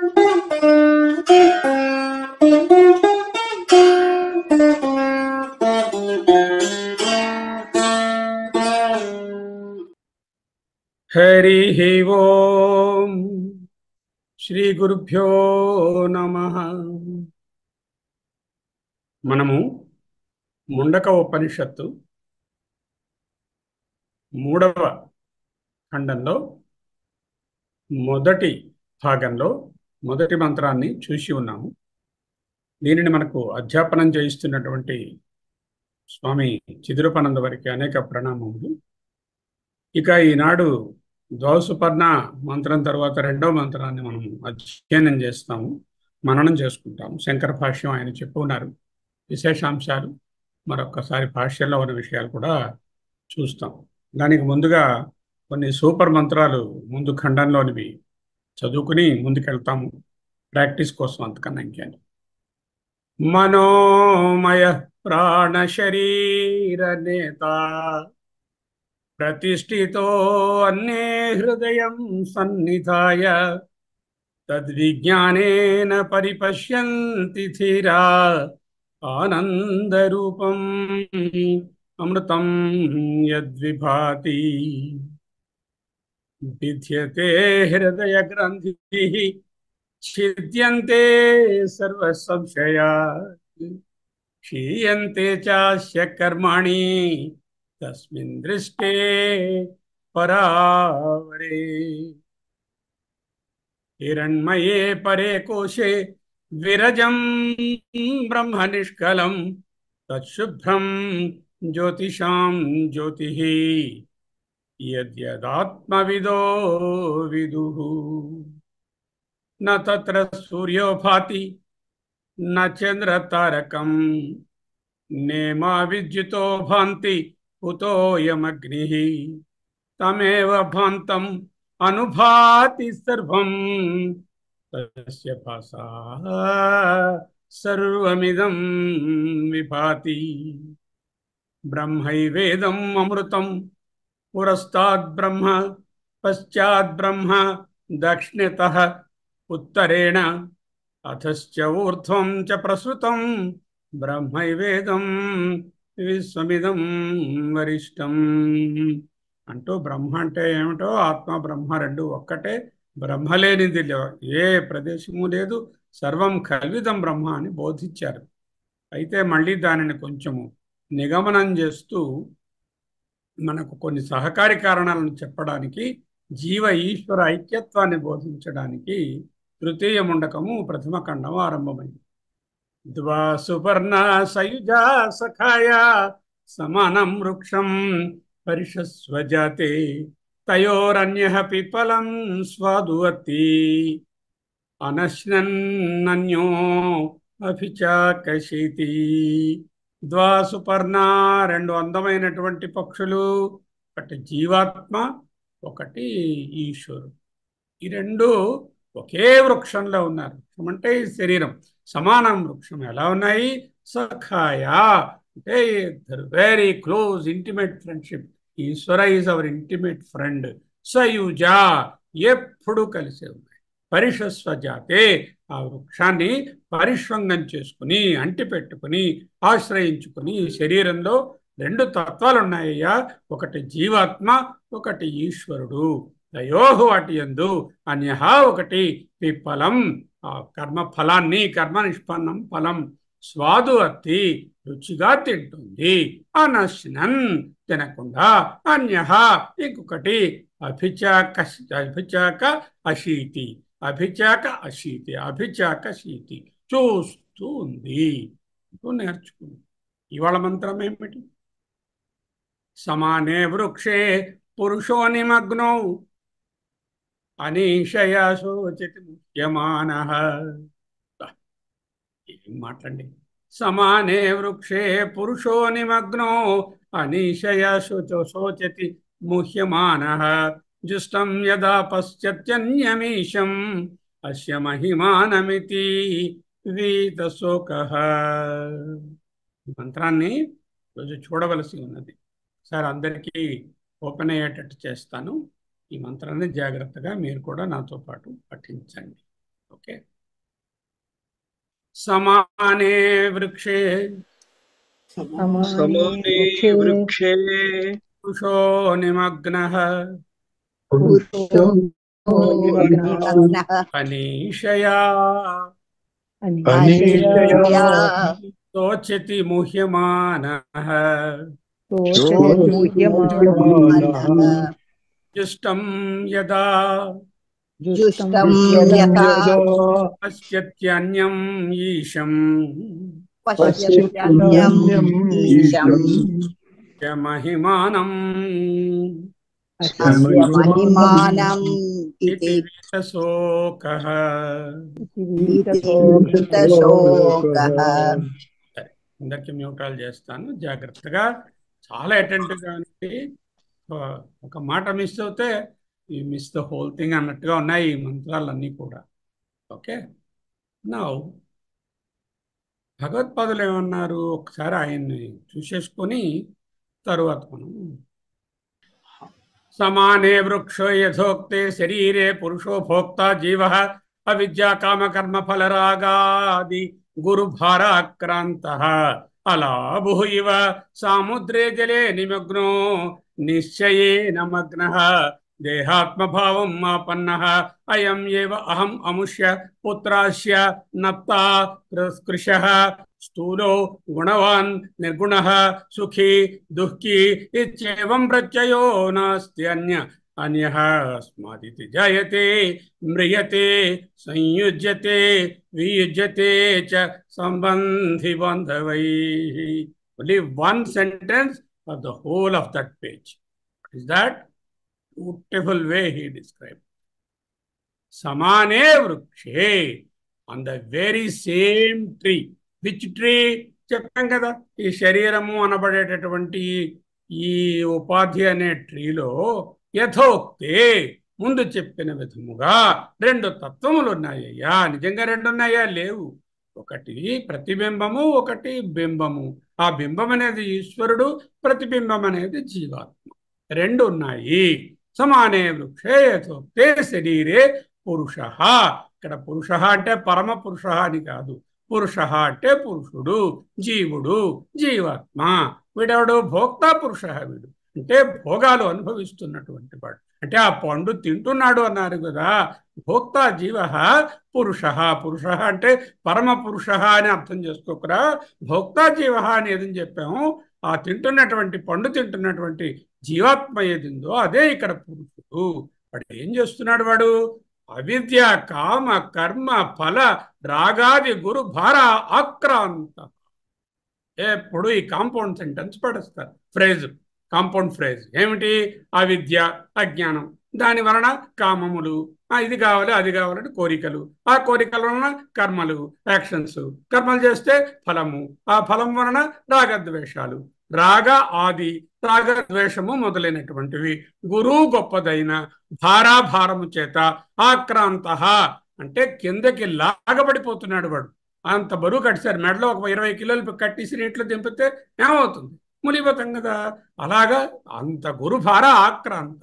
హరి ఓం శ్రీ గురుభ్యో నమ మనము ముండక ఉపనిషత్తు మూడవ ఖండంలో మొదటి భాగంలో మొదటి మంత్రాన్ని చూసి ఉన్నాము దీనిని మనకు అధ్యాపనం చేయిస్తున్నటువంటి స్వామి చిదురుపనంద వారికి అనేక ప్రణామములు ఇక ఈనాడు ద్వాసుపర్ణ మంత్రం తర్వాత రెండో మంత్రాన్ని మనం అధ్యయనం చేస్తాము మననం చేసుకుంటాము శంకర భాష్యం ఆయన చెప్పు ఉన్నారు విశేషాంశాలు మరొక్కసారి భాష్యంలో ఉన్న విషయాలు కూడా చూస్తాం దానికి ముందుగా కొన్ని సూపర్ మంత్రాలు ముందు ఖండంలోనివి చదువుకుని ముందుకెళ్తాము ప్రాక్టీస్ కోసం అంతకన్నా ఇంకేంటి మనోమయ ప్రాణ శరీర నేత ప్రతిష్ఠితో అన్నే హృదయం సన్నిధాయ తద్విజ్ఞానేన పరిపశ్యంతి ధీరా ఆనందరూపం అమృతం యద్విభాతి విద్యతే హృదయ గ్రంథి ఛిద్యంతే సర్వ సంశయా క్షీయంతే చాస్య కర్మాణి తస్మిన్ దృష్టే పరావరే హిరణ్మయే పరే కోశే విరజం బ్రహ్మ నిష్కలం తత్శుభ్రం జ్యోతిషాం జ్యోతి యద్యదాత్మవిదో విదుః న తత్ర సూర్యో భాతి న చంద్రతారకం నేమా విద్యుతో భాంతి కుతోయమగ్ని తమేవ భాంతం అనుభాతి సర్వం తస్య భాసా సర్వమిదం విభాతి బ్రహ్మైవేదం అమృతం పురస్తాద్ బ్రహ్మ పశ్చాద్ బ్రహ్మ దక్షిణత ఉత్తరేణ అథశ్చ ఊర్ధ్వం చ ప్రసృతం బ్రహ్మైవేదం విశ్వమిదం వరిష్టం అంటూ బ్రహ్మ అంటే ఏమిటో ఆత్మ బ్రహ్మ రెండు ఒక్కటే బ్రహ్మ లేనిది ఏ ప్రదేశము లేదు సర్వం కల్విదం బ్రహ్మ అని బోధించారు అయితే మళ్ళీ దానిని కొంచెము నిగమనం చేస్తూ మనకు కొన్ని సహకారి కారణాలను చెప్పడానికి జీవ ఈశ్వర ఐక్యత్వాన్ని బోధించడానికి తృతీయ ముండకము ప్రథమ ఖండం ఆరంభమైంది ద్వా సుపర్ణ సయుజా సఖాయ సమానం వృక్షం పరిషస్వజాతే తయోరన్య పిపలం స్వాదువతి అనశ్నన్నన్యో అభిచాకశీతి ద్వా సుపర్ణ రెండు అందమైనటువంటి పక్షులు ఒకటి జీవాత్మ ఒకటి ఈశ్వరుడు ఈ రెండు ఒకే వృక్షంలో ఉన్నారు వృక్షం అంటే ఈ శరీరం సమానం వృక్షం ఎలా ఉన్నాయి సఖాయ అంటే వెరీ క్లోజ్ ఇంటిమేట్ ఫ్రెండ్షిప్ ఈశ్వర ఈజ్ అవర్ ఇంటిమేట్ ఫ్రెండ్ సయుజ ఎప్పుడు కలిసే ఉన్నాయి పరిషస్వజాతే ఆ వృక్షాన్ని పరిష్వంగం చేసుకుని అంటి పెట్టుకుని ఆశ్రయించుకుని శరీరంలో రెండు తత్వాలు ఉన్నాయ్యా ఒకటి జీవాత్మ ఒకటి ఈశ్వరుడు తయోహు వాటి ఎందు అన్యహ ఒకటి పిప్పలం ఆ కర్మ ఫలాన్ని కర్మ నిష్పన్నం ఫలం స్వాదు అత్తి రుచిగా తింటుంది అనశ్నన్ తినకుండా అన్యహ ఇంకొకటి అభిచాక అభిచాక అశీతి అభిచాక అశీతి అభిచాక శీతి చూస్తూ ఉంది నేర్చుకుంది ఇవాళ మంత్రం ఏమిటి సమానే వృక్షే పురుషో నిమగ్నౌ అనీషయా శోచతి ముఖ్యమాన ఏం మాట్లాడి సమానే వృక్షే పురుషో నిమగ్నో అనీషయా శోచ శోచతి ముహ్యమాన జుష్టం యదా పశ్చత్యన్యమీశం అస్య మహిమానమితి వీతశోక మంత్రాన్ని రోజు చూడవలసి ఉన్నది సార్ అందరికీ ఓపెన్ అయ్యేటట్టు చేస్తాను ఈ మంత్రాన్ని జాగ్రత్తగా మీరు కూడా నాతో పాటు పఠించండి ఓకే సమానే వృక్షే సమానే వృక్షే పురుషో నిమగ్న అనీషయా అనీషయా శోచతి ముహ్యమాన జుష్టం యదా జుష్టం యథా పశ్యత్యన్యం ఈశం పశ్యత్యన్యం ఈశం మహిమానం అస్య మహిమానం ఇది ఇతి వీతశోకః భీతశోకః అందరికి మ్యూటాలు చేస్తాను జాగ్రత్తగా చాలా అటెంటివ్గా ఉండి ఒక- ఒక మాట మిస్ అవుతే ఈ మిస్ ద హోల్ థింగ్ అన్నట్టుగా ఉన్నాయి ఈ మంత్రాలన్నీ కూడా ఓకే నా భగవత్పాదులు ఏమన్నారు ఒకసారి ఆయన్ని చూసేసుకొని తరువాత మనం సమానే వృక్షో యథోక్తే శరీరే పురుషో భోక్త జీవ అవిద్యా కామ కర్మ ఫలరాగాది గురు భారాక్రాంత అలా భుహ ఇవ సాముద్రే జలే నిమగ్నో నిశ్చయే నమగ్న దేహాత్మభావం ఆపన్న అయం ఏవ అహం అముష్య పుత్రాస్య నప్తా కృష స్థూలో గుణవాన్ నిర్గుణ సుఖీ దుఃఖీ ఇత్యేవం ప్రత్యయో నాస్తి అన్య అన్యః అస్మాదితి జాయతే మ్రియతే సంయుజ్యతే వియుజ్యతే చ సంబంధి బాంధవై only one sentence for the whole of that page is that beautiful way he describe సమానే వృక్షే on the very same tree which tree చెప్పాం కదా ఈ శరీరము అనబడేటటువంటి ఈ ఉపాధి అనే ట్రీలో యథోక్తే ముందు చెప్పిన విధముగా రెండు తత్వములు ఉన్నాయ్యా నిజంగా రెండు ఉన్నాయా లేవు ఒకటి ప్రతిబింబము ఒకటి బింబము ఆ బింబం అనేది ఈశ్వరుడు ప్రతిబింబం అనేది జీవాత్మ రెండు ఉన్నాయి సమానే వృక్షే యథోక్తే శరీరే పురుష ఇక్కడ పురుష అంటే పరమ పురుష అని కాదు పురుష అంటే పురుషుడు జీవుడు జీవాత్మ వీడెవడు భోక్త పురుష వీడు అంటే భోగాలు అనుభవిస్తున్నటువంటి వాడు అంటే ఆ పండు తింటున్నాడు అన్నారు కదా భోక్త జీవ పురుష పురుష అంటే పరమ పురుష అని అర్థం చేసుకోకరా భోక్త జీవ అని ఏదని చెప్పాము ఆ తింటున్నటువంటి పండు తింటున్నటువంటి జీవాత్మ ఏదిందో అదే ఇక్కడ పురుషుడు వాడు ఏం చేస్తున్నాడు వాడు అవిద్య కామ కర్మ ఫల రాగాది గురు భార ఆక్రాంత ఎప్పుడు ఈ కాంపౌండ్ సెంటెన్స్ పడేస్తారు ఫ్రేజ్ కాంపౌండ్ ఫ్రేజ్ ఏమిటి అవిద్య అజ్ఞానం దాని వలన కామములు ఆ ఇది కావాలి అది కావాలని కోరికలు ఆ కోరికల వలన కర్మలు యాక్షన్స్ కర్మలు చేస్తే ఫలము ఆ ఫలం వలన రాగద్వేషాలు రాగ ఆది రాగద్వేషము మొదలైనటువంటివి గురువు గొప్పదైన భారాభారము చేత ఆక్రాంత అంటే కిందకి లాగబడిపోతున్నాడు వాడు అంత బరువు కట్టారు మెడలో ఒక ఇరవై కిలోలు కట్టేసి నీటిలో దింపితే ఏమవుతుంది మునిపోతాం కదా అలాగా అంత గురుభార ఆక్రాంత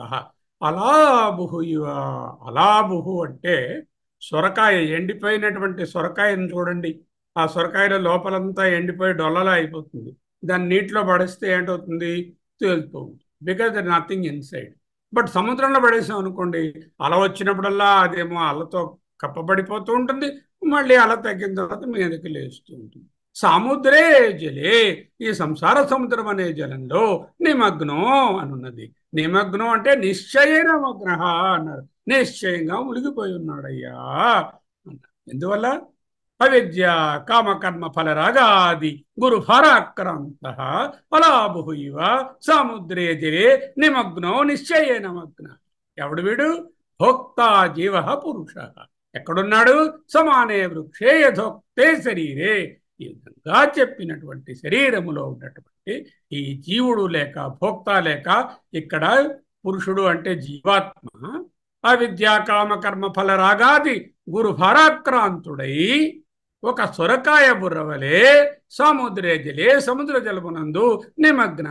అలాబుహు ఇవ అలాబుహు అంటే సొరకాయ ఎండిపోయినటువంటి సొరకాయను చూడండి ఆ సొరకాయలో లోపలంతా ఎండిపోయి డొల్లలా అయిపోతుంది దాన్ని నీటిలో పడేస్తే ఏంటవుతుంది తేలిపో ఉంటుంది because there nothing inside but సముద్రంలో పడేసాం అనుకోండి అల వచ్చినప్పుడల్లా అదేమో అలతో కప్పబడిపోతూ ఉంటుంది మళ్ళీ అల తగ్గిన తర్వాత మీదకి లేస్తూ ఉంటుంది సముద్రే జలే ఈ సంసార సముద్రం అనే జలంలో నిమగ్నం అని ఉన్నది నిమగ్నం అంటే నిశ్చయన మగ్న అన్నారు నిశ్చయంగా మునిగిపోయి ఉన్నాడయ్యా అన్నారు ఎందువల్ల అవిద్య కామకర్మ ఫలరాగాది గురు ఫరాక్రాంత ఫలాభు ఇవ సముద్రే జలే నిమగ్నో నిశ్చయేన మగ్న ఎవడు వీడు భోక్తా జీవ పురుష ఎక్కడున్నాడు సమానే వృక్షే యథోక్తే శరీరే ఈ విధంగా చెప్పినటువంటి శరీరములో ఉన్నటువంటి ఈ జీవుడు లేక భోక్త లేక ఇక్కడ పురుషుడు అంటే జీవాత్మ అవిద్యా కామకర్మ ఫల రాగాది గురు భారాక్రాంతుడై ఒక సొరకాయ బుర్రవలే సముద్రే జలే సముద్ర జలమునందు నిమగ్న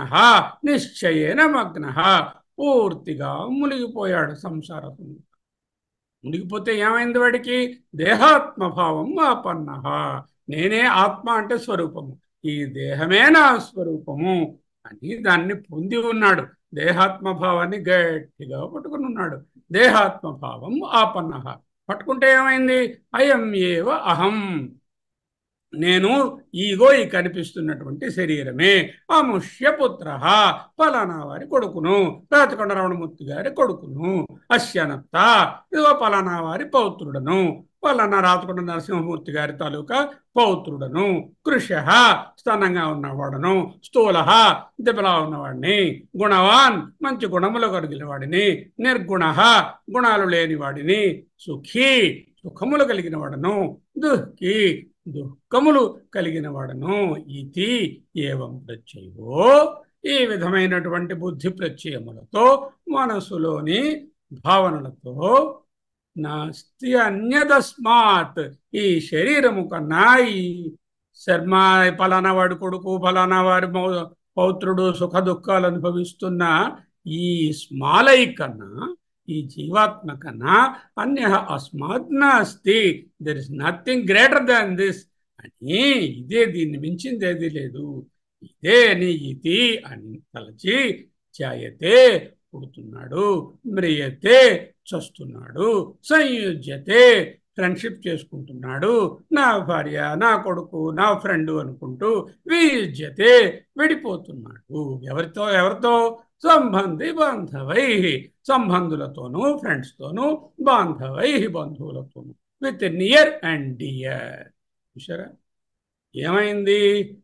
నిశ్చయేన మగ్న పూర్తిగా మునిగిపోయాడు సంసార సముద్రం మునిగిపోతే ఏమైంది వాడికి దేహాత్మభావం ఆపన్న నేనే ఆత్మ అంటే స్వరూపము ఈ దేహమే నా స్వరూపము అని దాన్ని పొంది ఉన్నాడు దేహాత్మభావాన్ని గట్టిగా పట్టుకుని ఉన్నాడు దేహాత్మభావం ఆపన్న పట్టుకుంటే ఏమైంది అయం ఏవ అహం నేను ఈగో ఈ కనిపిస్తున్నటువంటి శరీరమే అముష్య పుత్ర పలానా వారి కొడుకును రాచకొండ రమణమూర్తి గారి కొడుకును అశ్యనత్త ఇదిగో పలానా వారి పౌత్రుడను పలానా రాచకొండ నరసింహమూర్తి గారి తాలూకా పౌత్రుడను కృష స్థానంగా ఉన్నవాడను స్థూల దెబ్బలా ఉన్నవాడిని గుణవాన్ మంచి గుణములు కలిగిన వాడిని నిర్గుణ గుణాలు లేని వాడిని సుఖీ సుఖములు కలిగిన వాడను దుఃఖి దుఃఖములు కలిగిన వాడను ఇది ఏవం ప్రత్యయో ఈ విధమైనటువంటి బుద్ధి ప్రత్యయములతో మనసులోని భావనలతో నాస్తి అన్యదస్మాత్ ఈ శరీరము కన్నా ఈ శర్మ ఫలానా వాడి కొడుకు ఫలానా వారి మౌ- పౌత్రుడు సుఖ దుఃఖాలు అనుభవిస్తున్న ఈ స్మాలై కన్నా ఈ జీవాత్మ కన్నా అన్య అస్మాత్ నాస్తి there is nothing greater than this అని ఇదే దీన్ని మించింది ఏది లేదు ఇదే నీ ఇది అని తలచి జాయతే పుడుతున్నాడు మ్రియతే చస్తున్నాడు సంయుజ్యతే ఫ్రెండ్షిప్ చేసుకుంటున్నాడు నా భార్య నా కొడుకు నా ఫ్రెండ్ అనుకుంటూ వియుజ్యతే విడిపోతున్నాడు ఎవరితో ఎవరితో సంబంధి బాంధవై సంబంధులతోనూ ఫ్రెండ్స్తోనూ బాంధవై బంధువులతోనూ విత్ నియర్ అండ్ డియర్ చూసారా ఏమైంది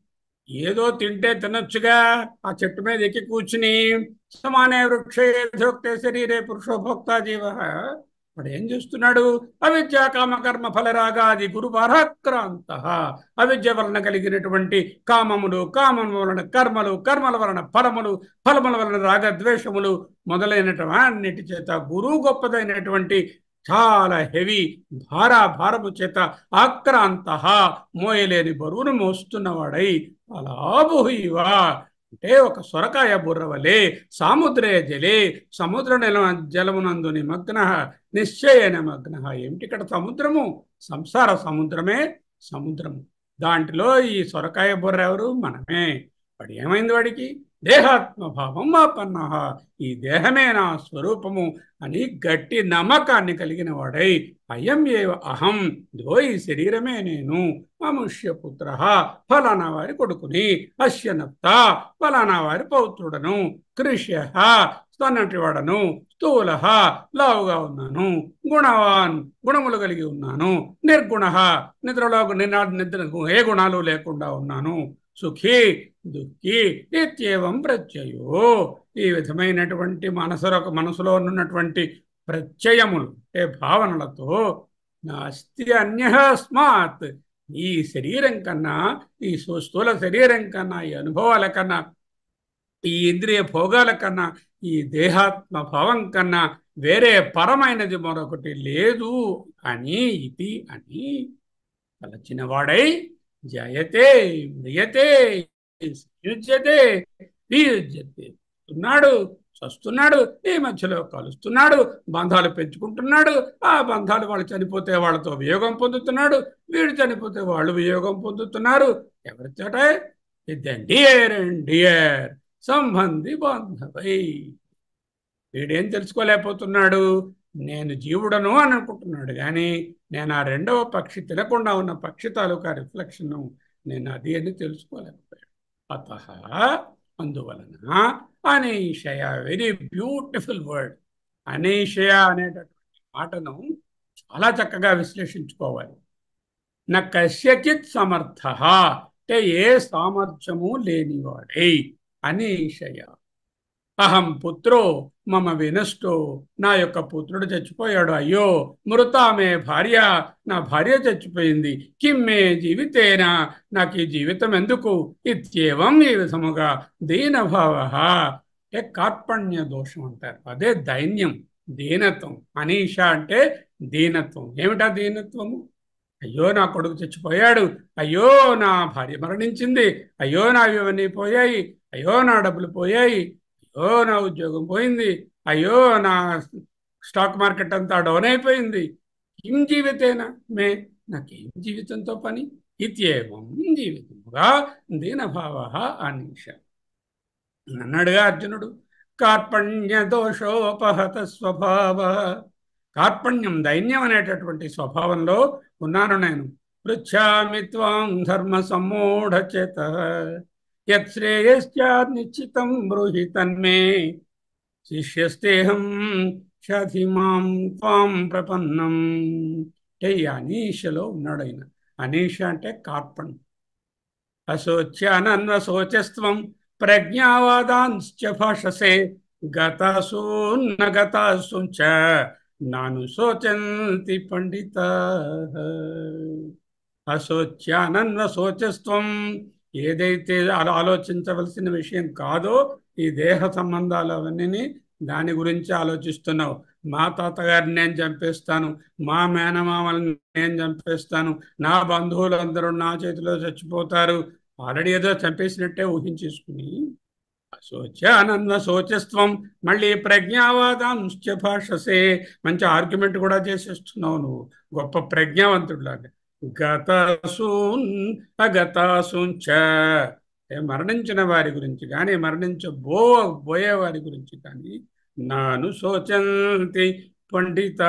ఏదో తింటే తినొచ్చుగా ఆ చెట్టు మీద ఎక్కి కూర్చుని సమానే వృక్షే ధోక్తే శరీరే పురుషోభోక్త జీవ వాడు ఏం చేస్తున్నాడు అవిద్య కామకర్మ ఫలరాగాది గురు పరాక్రాంత అవిద్య వలన కలిగినటువంటి కామములు కామముల వలన కర్మలు కర్మల వలన ఫలములు ఫలముల వలన రాగద్వేషములు మొదలైనటువంటి అన్నిటి చేత గురువు గొప్పదైనటువంటి చాలా హెవీ భార భారము చేత ఆక్రాంత మోయలేని బరువును మోస్తున్నవాడై అలా బుహివా అంటే ఒక సొరకాయ బుర్ర వలె సాముద్రే జలే సముద్ర నెల జలమునందు నిమగ్న నిశ్చయ నిమగ్న ఏమిటి ఇక్కడ సముద్రము సంసార సముద్రమే సముద్రము దాంట్లో ఈ సొరకాయ బుర్ర ఎవరు మనమే వాడు ఏమైంది వాడికి దేహాత్మ భావం ఆపన్న ఈ దేహమే నా స్వరూపము అని గట్టి నమ్మకాన్ని కలిగిన వాడై అయం ఏవ అహం దో ఈ శరీరమే నేను అముష్య పుత్ర ఫలానా వారి కొడుకుని అశ్యనప్త ఫలానా వారి పౌత్రుడను కృష్య స్తన్నటి వాడను స్థూల లావుగా ఉన్నాను గుణవాన్ గుణములు కలిగి ఉన్నాను నిర్గుణ నిద్రలో నిద్ర నిద్ర ఏ గుణాలు లేకుండా ఉన్నాను సుఖీ దుఃఖి ఇత్యేవం ప్రత్యయో ఈ విధమైనటువంటి మనసులో మనసులో ఉన్నటువంటి ప్రత్యయములు అంటే భావనలతో నాస్తి అన్యస్మాత్ ఈ శరీరం కన్నా ఈ స్థూ- స్థూల శరీరం కన్నా ఈ అనుభవాల కన్నా ఈ ఇంద్రియ భోగాల కన్నా ఈ దేహాత్మ భావం కన్నా వేరే పరమైనది మరొకటి లేదు అని ఇది అని తలచిన వాడై జయతే మ్రియతే యుజ్యతే వియుజ్యతే ఉన్నాడు చస్తున్నాడు ఈ మధ్యలో కలుస్తున్నాడు బంధాలు పెంచుకుంటున్నాడు ఆ బంధాలు వాళ్ళు చనిపోతే వాళ్ళతో వియోగం పొందుతున్నాడు వీడు చనిపోతే వాళ్ళు వియోగం పొందుతున్నారు ఎవరితోట డియర్ అండ్ డియర్ సంబంధి బాంధవై వీడేం తెలుసుకోలేకపోతున్నాడు నేను జీవుడను అని అనుకుంటున్నాడు కానీ నేను ఆ రెండవ పక్షి తినకుండా ఉన్న పక్షి తాలూకా రిఫ్లెక్షన్ నేను అది అని తెలుసుకోలేకపోయాడు అత అందువలన అనీషయ వెరీ బ్యూటిఫుల్ వర్డ్ అనీషయ అనేటటువంటి మాటను చాలా చక్కగా విశ్లేషించుకోవాలి నా కశ్యచిత్ సమర్థ అంటే ఏ సామర్థ్యము లేనివాడై అనీషయ అహం పుత్రో మమ వినష్టో నా యొక్క పుత్రుడు చచ్చిపోయాడు అయ్యో మృతామే భార్య నా భార్య చచ్చిపోయింది కిమ్మే జీవితేనా నాకు ఈ జీవితం ఎందుకు ఇత్యేవం ఈ విధముగా దీనభావ అంటే కార్పణ్య దోషం అంటారు అదే దైన్యం దీనత్వం అనీష అంటే దీనత్వం ఏమిటా దీనత్వము అయ్యో నా కొడుకు చచ్చిపోయాడు అయ్యో నా భార్య మరణించింది అయ్యో నా ఇవన్నీ పోయాయి అయ్యో నా డబ్బులు పోయాయి అయ్యో నా ఉద్యోగం పోయింది అయ్యో నా స్టాక్ మార్కెట్ అంతా డౌన్ అయిపోయింది కిం జీవితేనా మే నాకేం జీవితంతో పని ఇత్యేవం జీవితముగా దీనభావ అనీష అన్నాడుగా అర్జునుడు కార్పణ్య దోషోపహత స్వభావ కార్పణ్యం దైన్యం అనేటటువంటి స్వభావంలో ఉన్నాను నేను పృచ్ఛామి త్వాం ధర్మ సమ్మూఢచేత యశ్రేయశ్చాత్ నిశ్చితం బ్రూహి తన్మే శిష్యస్తేహం షధిమాం త్వాం ప్రపన్నం అంటే ఈ అనీషలో ఉన్నాడు ఆయన అనీష అంటే కార్పణ్ అశోచ్యానన్వ శోచస్త్వం ప్రజ్ఞావాదాంశ్చ భాషసే గతాసూన్న గతాసు చ నాను శోచంతి పండిత అశోచ్యానన్వ శోచస్త్వం ఏదైతే అలా ఆలోచించవలసిన విషయం కాదో ఈ దేహ సంబంధాలు అవన్నీ దాని గురించి ఆలోచిస్తున్నావు మా తాతగారిని నేను చంపేస్తాను మా మేనమామల్ని నేను చంపేస్తాను నా బంధువులందరూ నా చేతిలో చచ్చిపోతారు ఆల్రెడీ ఏదో చంపేసినట్టే ఊహించేసుకుని శోచానన్వ శోచస్త్వం మళ్ళీ ప్రజ్ఞావాదాంశ్చ భాషసే మంచి ఆర్గ్యుమెంట్ కూడా చేసేస్తున్నావు నువ్వు గొప్ప ప్రజ్ఞావంతుడిలాగా గతాసూన్ అగతాసూంచ మరణించిన వారి గురించి కానీ మరణించబో పోయే వారి గురించి కానీ నాను శోచంతి పండిత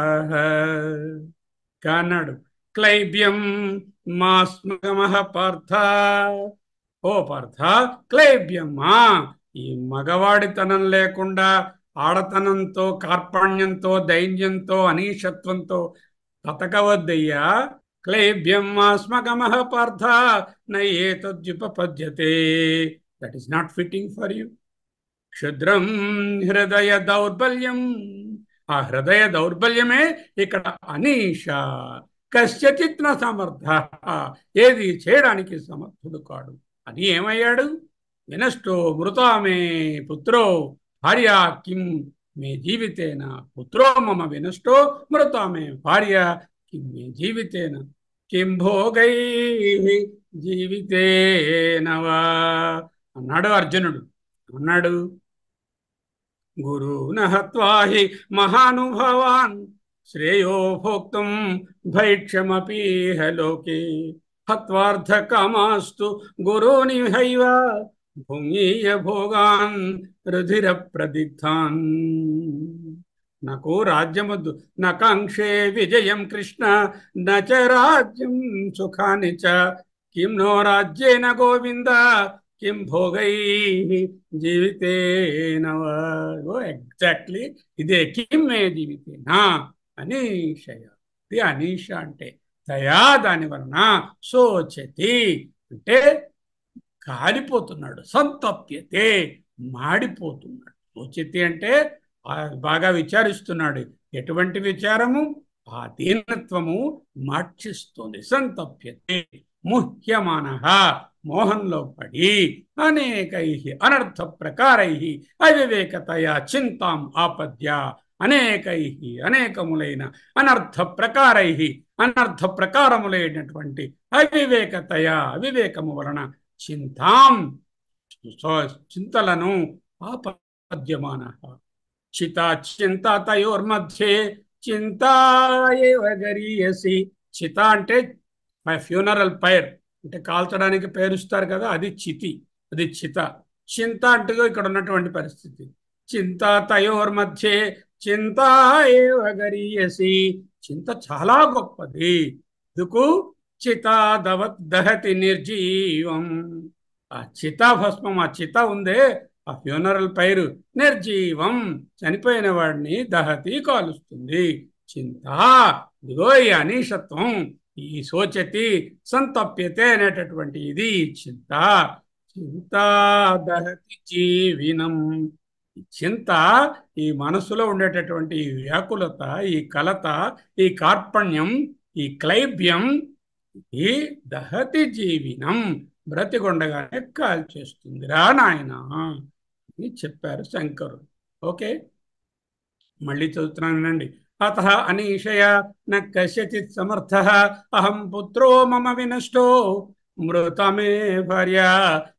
కాన్నాడు క్లైబ్యం మాస్మగమః పార్థ ఓ పార్థ క్లైబ్యమ్మా ఈ మగవాడితనం లేకుండా ఆడతనంతో కార్పణ్యంతో దైన్యంతో అనీషత్వంతో బతకవద్దయ్యా క్లైబ్యం మాస్మగమః పార్థ నయేతద్యుపపద్యతే that is not fitting for you క్షుద్రం హృదయ దౌర్బల్యం ఆ హృదయ దౌర్బల్యమే ఇక్కడ అనీష కశ్యచిత్ న సమర్థ ఏది చేయడానికి సమర్థుడు కాడు అని ఏమయ్యాడు వినష్టో మృతామే పుత్రో భార్య కిం మే జీవితేన పుత్రో మమ వినష్టో మృతామే భార్య కిం మే జీవితేన కిం భోగై జీవితేనవా అన్నాడు అర్జునుడు అన్నాడు గురువున హత్వా హి మహానుభావాన్ శ్రేయో భోక్తుం భైక్షమపీహ లోకే హత్వార్థ కామాస్తు గురుని హైవ భుంగీయ భోగాన్ రుధిర ప్రదిగ్ధాన్ నాకు రాజ్యమొద్దు నకాంక్షే విజయం కృష్ణ నచ రాజ్యం సుఖాని చ కిం నో రాజ్యేన గోవింద కిం భోగై జీవితేనవ ఎగ్జాక్ట్లీ ఇదే కిం మే జీవితేనా అనీషయ ఇది అనీష అంటే దయా దాని వలన సోచతి అంటే కాలిపోతున్నాడు సంతప్యతే మాడిపోతున్నాడు సోచతి అంటే బాగా విచారిస్తున్నాడు ఎటువంటి విచారము ఆ దీనత్వము మార్చిస్తుంది సంతప్యతే ముహ్యమాన మోహంలో పడి అనేకై అనర్థ ప్రకారై అవివేకతయా చింతాం ఆపద్య అనేకై అనేకములైన అనర్థ ప్రకారై అనర్థ ప్రకారములైనటువంటి అవివేకతయ అవివేకము వలన చింతాం చింతలను ఆపద్యమాన చిత చింత తయోర్మధ్యే చింతా గరీయసి చిత అంటే ఫ్యూనరల్ పైర్ అంటే కాల్చడానికి పేరుస్తారు కదా అది చితి అది చిత చింత అంటే ఇక్కడ ఉన్నటువంటి పరిస్థితి చింత తయోర్ మధ్యే చింత గరీయసి చింత చాలా గొప్పది ఎందుకు చిత దవ దహతి నిర్జీవం ఆ చిత భస్మం ఆ చిత ఉందే ఆ ఫ్యూనరల్ పైరు నిర్జీవం చనిపోయిన వాడిని దహతి కాలుస్తుంది చింత ఇదిగో ఈ అనీషత్వం ఈ శోచతి సంతప్యతే అనేటటువంటి ఇది చింత చింత దహతి జీవినం చింత ఈ మనసులో ఉండేటటువంటి ఈ వ్యాకులత ఈ కలత ఈ కార్పణ్యం ఈ క్లైబ్యం ఈ దహతి జీవినం బ్రతికొండగానే కాల్చేస్తుందిరా నాయన అని చెప్పారు శంకరుడు ఓకే మళ్ళీ చదువుతున్నానండి అత అనీషయ న కశ్యచిత్ సమర్థ అహం పుత్రో మమ వినష్టో మృతమే భార్య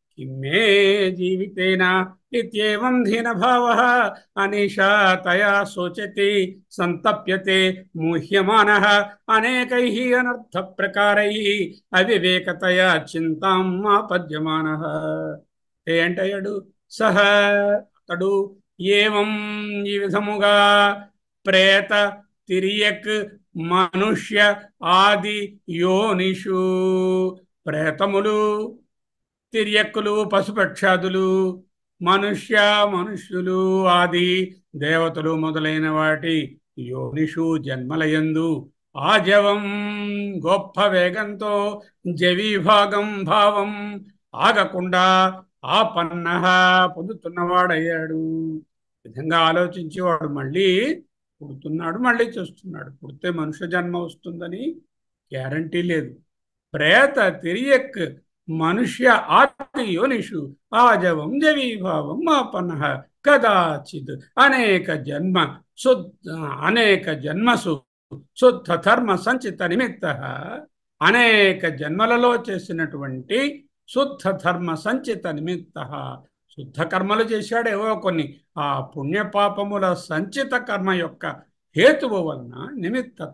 किं मे जीवितेन इत्येवं धीनभावः अनिशा तया शोचति सन्तप्यते मुह्यमानः अनेकैः अनर्थप्रकारैः అవివేకతయా చింతాం ఆపద్యమానః ఏంటయ్యాడు సహ అతడు ఏవం ఈ విధముగా ప్రేత తిరియక్ మనుష్య ఆది యోనిషు ప్రేతములు తిరియక్కులు పశుపక్షాదులు మనుష్య మనుష్యులు ఆది దేవతలు మొదలైన వాటి యోనిషు జన్మలయందు ఆజవం గొప్ప వేగంతో జవీభాగం భావం ఆగకుండా ఆపన్న పొందుతున్నవాడయ్యాడు ఈ విధంగా ఆలోచించి వాడు మళ్ళీ పుడుతున్నాడు మళ్ళీ చేస్తున్నాడు పుడితే మనుష్య జన్మ వస్తుందని గ్యారంటీ లేదు ప్రేత తిరియక్ మనుష్య ఆది యోనిషు ఆజవం జవీభావం ఆపన్న కదాచిత్ అనేక జన్మ శుద్ధ అనేక జన్మసు శుద్ధ ధర్మ సంచిత నిమిత్త అనేక జన్మలలో చేసినటువంటి శుద్ధ ధర్మ సంచిత నిమిత్త శుద్ధ కర్మలు చేశాడు ఏవో కొన్ని ఆ పుణ్యపాపముల సంచిత కర్మ యొక్క హేతువు వలన నిమిత్తత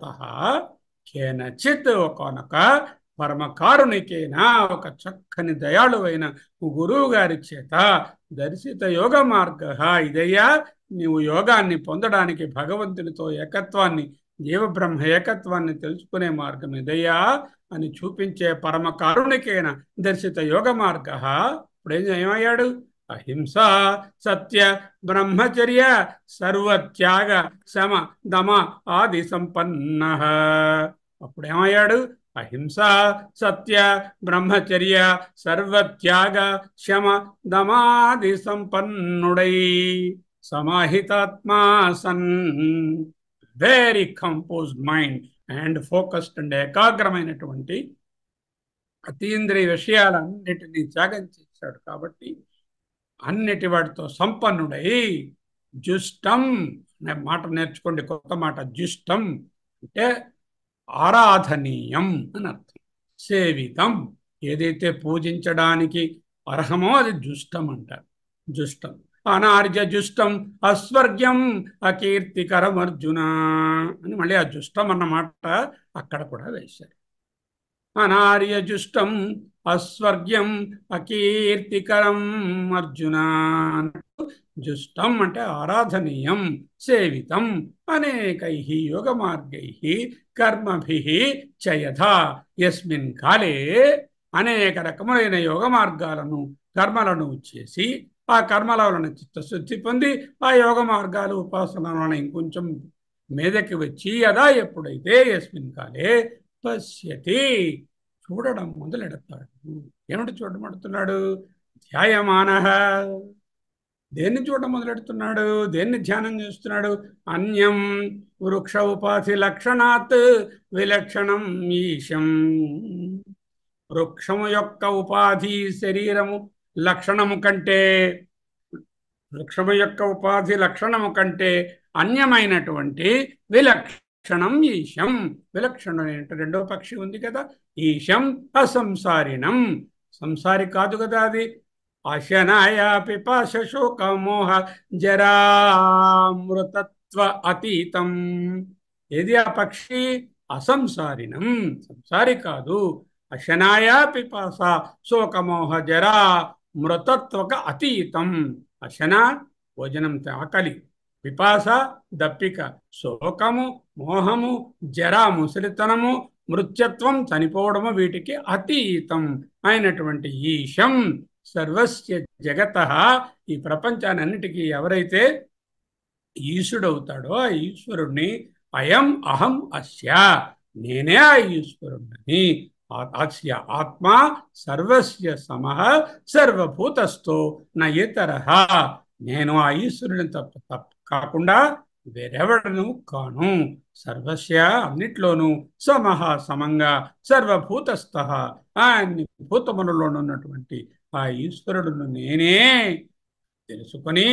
కేనచిత్ ఒకనొక పరమకారునికైనా ఒక చక్కని దయాళువైన గురువు గారి చేత దర్శిత యోగ మార్గ ఇదయ్యా నీవు యోగాన్ని పొందడానికి భగవంతునితో ఏకత్వాన్ని జీవబ్రహ్మ ఏకత్వాన్ని తెలుసుకునే మార్గం ఇదయ్యా అని చూపించే పరమ కారుణికైన దర్శిత యోగ మార్గ ఇప్పుడేం ఏమయ్యాడు అహింస సత్య బ్రహ్మచర్య సర్వత్యాగ శమ దమ ఆది సంపన్న అప్పుడేమయ్యాడు అహింస సత్య బ్రహ్మచర్య సర్వత్యాగ శమ దమాది సంపన్నుడై సమాహితాత్మా సన్ very composed mind and focused and ఏకాగ్రమైనటువంటి అతీంద్రియ విషయాలన్నిటినీ త్యాగం చేశాడు కాబట్టి అన్నిటి వాటితో సంపన్నుడై జుష్టం అనే మాట నేర్చుకోండి కొత్త మాట జుష్టం అంటే ఆరాధనీయం అని అర్థం సేవితం ఏదైతే పూజించడానికి అర్హమో అది జుష్టం అంటారు జుష్టం అనార్య జుష్టం అస్వర్గ్యం అకీర్తికరం అర్జున అని మళ్ళీ ఆ జుష్టం అన్నమాట అక్కడ కూడా వేశారు అనార్య జుష్టం అస్వర్గ్యం అకీర్తికరం అర్జున జుష్టం అంటే ఆరాధనీయం సేవితం అనేకై యోగ మార్గై కర్మభి చయథ యస్మిన్ కాలే అనేక రకములైన యోగ మార్గాలను కర్మలను చేసి ఆ కర్మల వలన చిత్తశుద్ధి పొంది ఆ యోగ మార్గాలు ఉపాసన వలన ఇంకొంచెం మీదకి వచ్చి అదా ఎప్పుడైతే యస్మిన్ కాలే పశ్యతి చూడడం మొదలెడతాడు ఏమిటి చూడమంటున్నాడు ధ్యాయమాన దేన్ని చూడడం మొదలెడుతున్నాడు దేన్ని ధ్యానం చేస్తున్నాడు అన్యం వృక్ష ఉపాధి లక్షణాత్ విలక్షణం ఈశం వృక్షము యొక్క ఉపాధి శరీరము లక్షణము కంటే వృక్షము యొక్క ఉపాధి లక్షణము కంటే అన్యమైనటువంటి విలక్షణం ఈశం విలక్షణం ఏంటి రెండో పక్షి ఉంది కదా ఈశం అసంసారిణం సంసారి కాదు కదా అది అశనాయ పిపాశ శోక మోహ జరామృతత్వ అతీతం ఏది ఆ పక్షి అసంసారిణం సంసారి కాదు అశనాయ పిపాస శోకమోహ జరా మృతత్వక అతీతం అశన భోజనం ఆకలి పిపాస దప్పిక శోకము మోహము జర ముసలితనము మృత్యత్వం చనిపోవడము వీటికి అతీతం అయినటువంటి ఈశం సర్వస్య జగత ఈ ప్రపంచానన్నిటికీ ఎవరైతే ఈశుడవుతాడో ఆ ఈశ్వరుణ్ణి అయం అహం అస్య నేనే ఆ ఈశ్వరుణ్ణి అస్య ఆత్మ సర్వస్య సమః సర్వభూతస్థో న ఇతర నేను ఆ ఈశ్వరుని తప్ప తప్ప కాకుండా వేరెవడను కాను సర్వస్య అన్నిట్లోనూ సమహ సమంగా సర్వభూతస్థ అన్ని భూతములలోనున్నటువంటి ఆ ఈశ్వరుడును నేనే తెలుసుకొని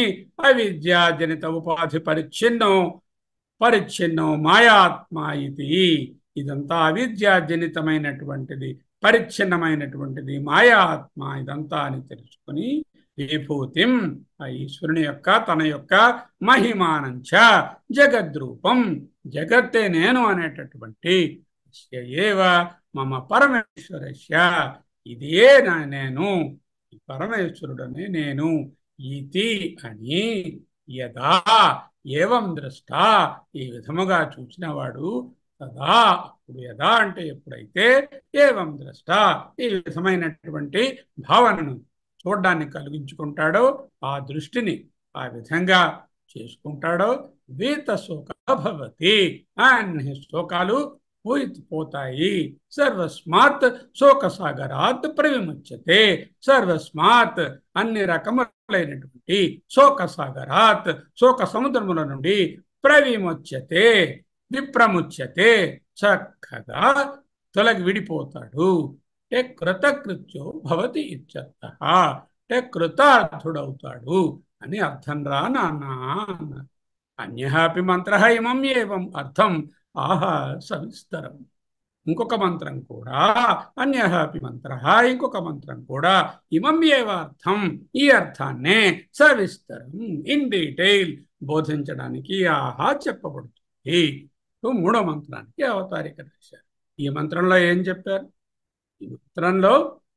అవిద్యాజనిత ఉపాధి పరిచ్ఛిన్నం పరిచ్ఛిన్నం మాయాత్మ ఇది ఇదంతా అవిద్యాజనితమైనటువంటిది పరిచ్ఛిన్నమైనటువంటిది మాయా ఆత్మ ఇదంతా అని తెలుసుకుని విభూతిం ఆ ఈశ్వరుని యొక్క తన యొక్క మహిమానంచ జగద్రూపం జగత్తే నేను అనేటటువంటి యస్య ఏవ మమ పరమేశ్వరస్య ఇదే నా నేను ఈ పరమేశ్వరుడనే నేను ఇతి అని యదా ఏవం ద్రష్ట ఈ విధముగా చూసినవాడు తదా అప్పుడు యదా అంటే ఎప్పుడైతే ఏవం ద్రష్ట ఈ విధమైనటువంటి భావనను చూడ్డాన్ని కలిగించుకుంటాడో ఆ దృష్టిని ఆ విధంగా చేసుకుంటాడో వీత శోక భవతి అన్ని శోకాలు పోయి పోతాయి సర్వస్మాత్ శోక సాగరాత్ ప్రవిముచ్యతే సర్వస్మాత్ అన్ని రకములైనటువంటి శోక సాగరాత్ శోక సముద్రముల నుండి ప్రవిముచ్యతే విప్రముచ్యతే చక్కగా తొలగి విడిపోతాడు అంటే కృతకృత్యో భవతి ఇత్యర్థ అంటే కృతార్థుడవుతాడు అని అర్థం రా నాన్న అన్నారు అన్యహాపి మంత్ర ఇమం ఏవం అర్థం ఆహా సవిస్తరం ఇంకొక మంత్రం కూడా అన్యహాపి మంత్ర ఇంకొక మంత్రం కూడా ఇమం ఏవ అర్థం ఈ అర్థాన్నే సవిస్తరం ఇన్ డీటెయిల్ బోధించడానికి ఆహా చెప్పబడుతుంది మూడో మంత్రానికి అవతారిక రాశారు ఈ మంత్రంలో ఏం చెప్పారు ఈ మంత్రంలో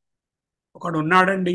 ఒకడు ఉన్నాడండి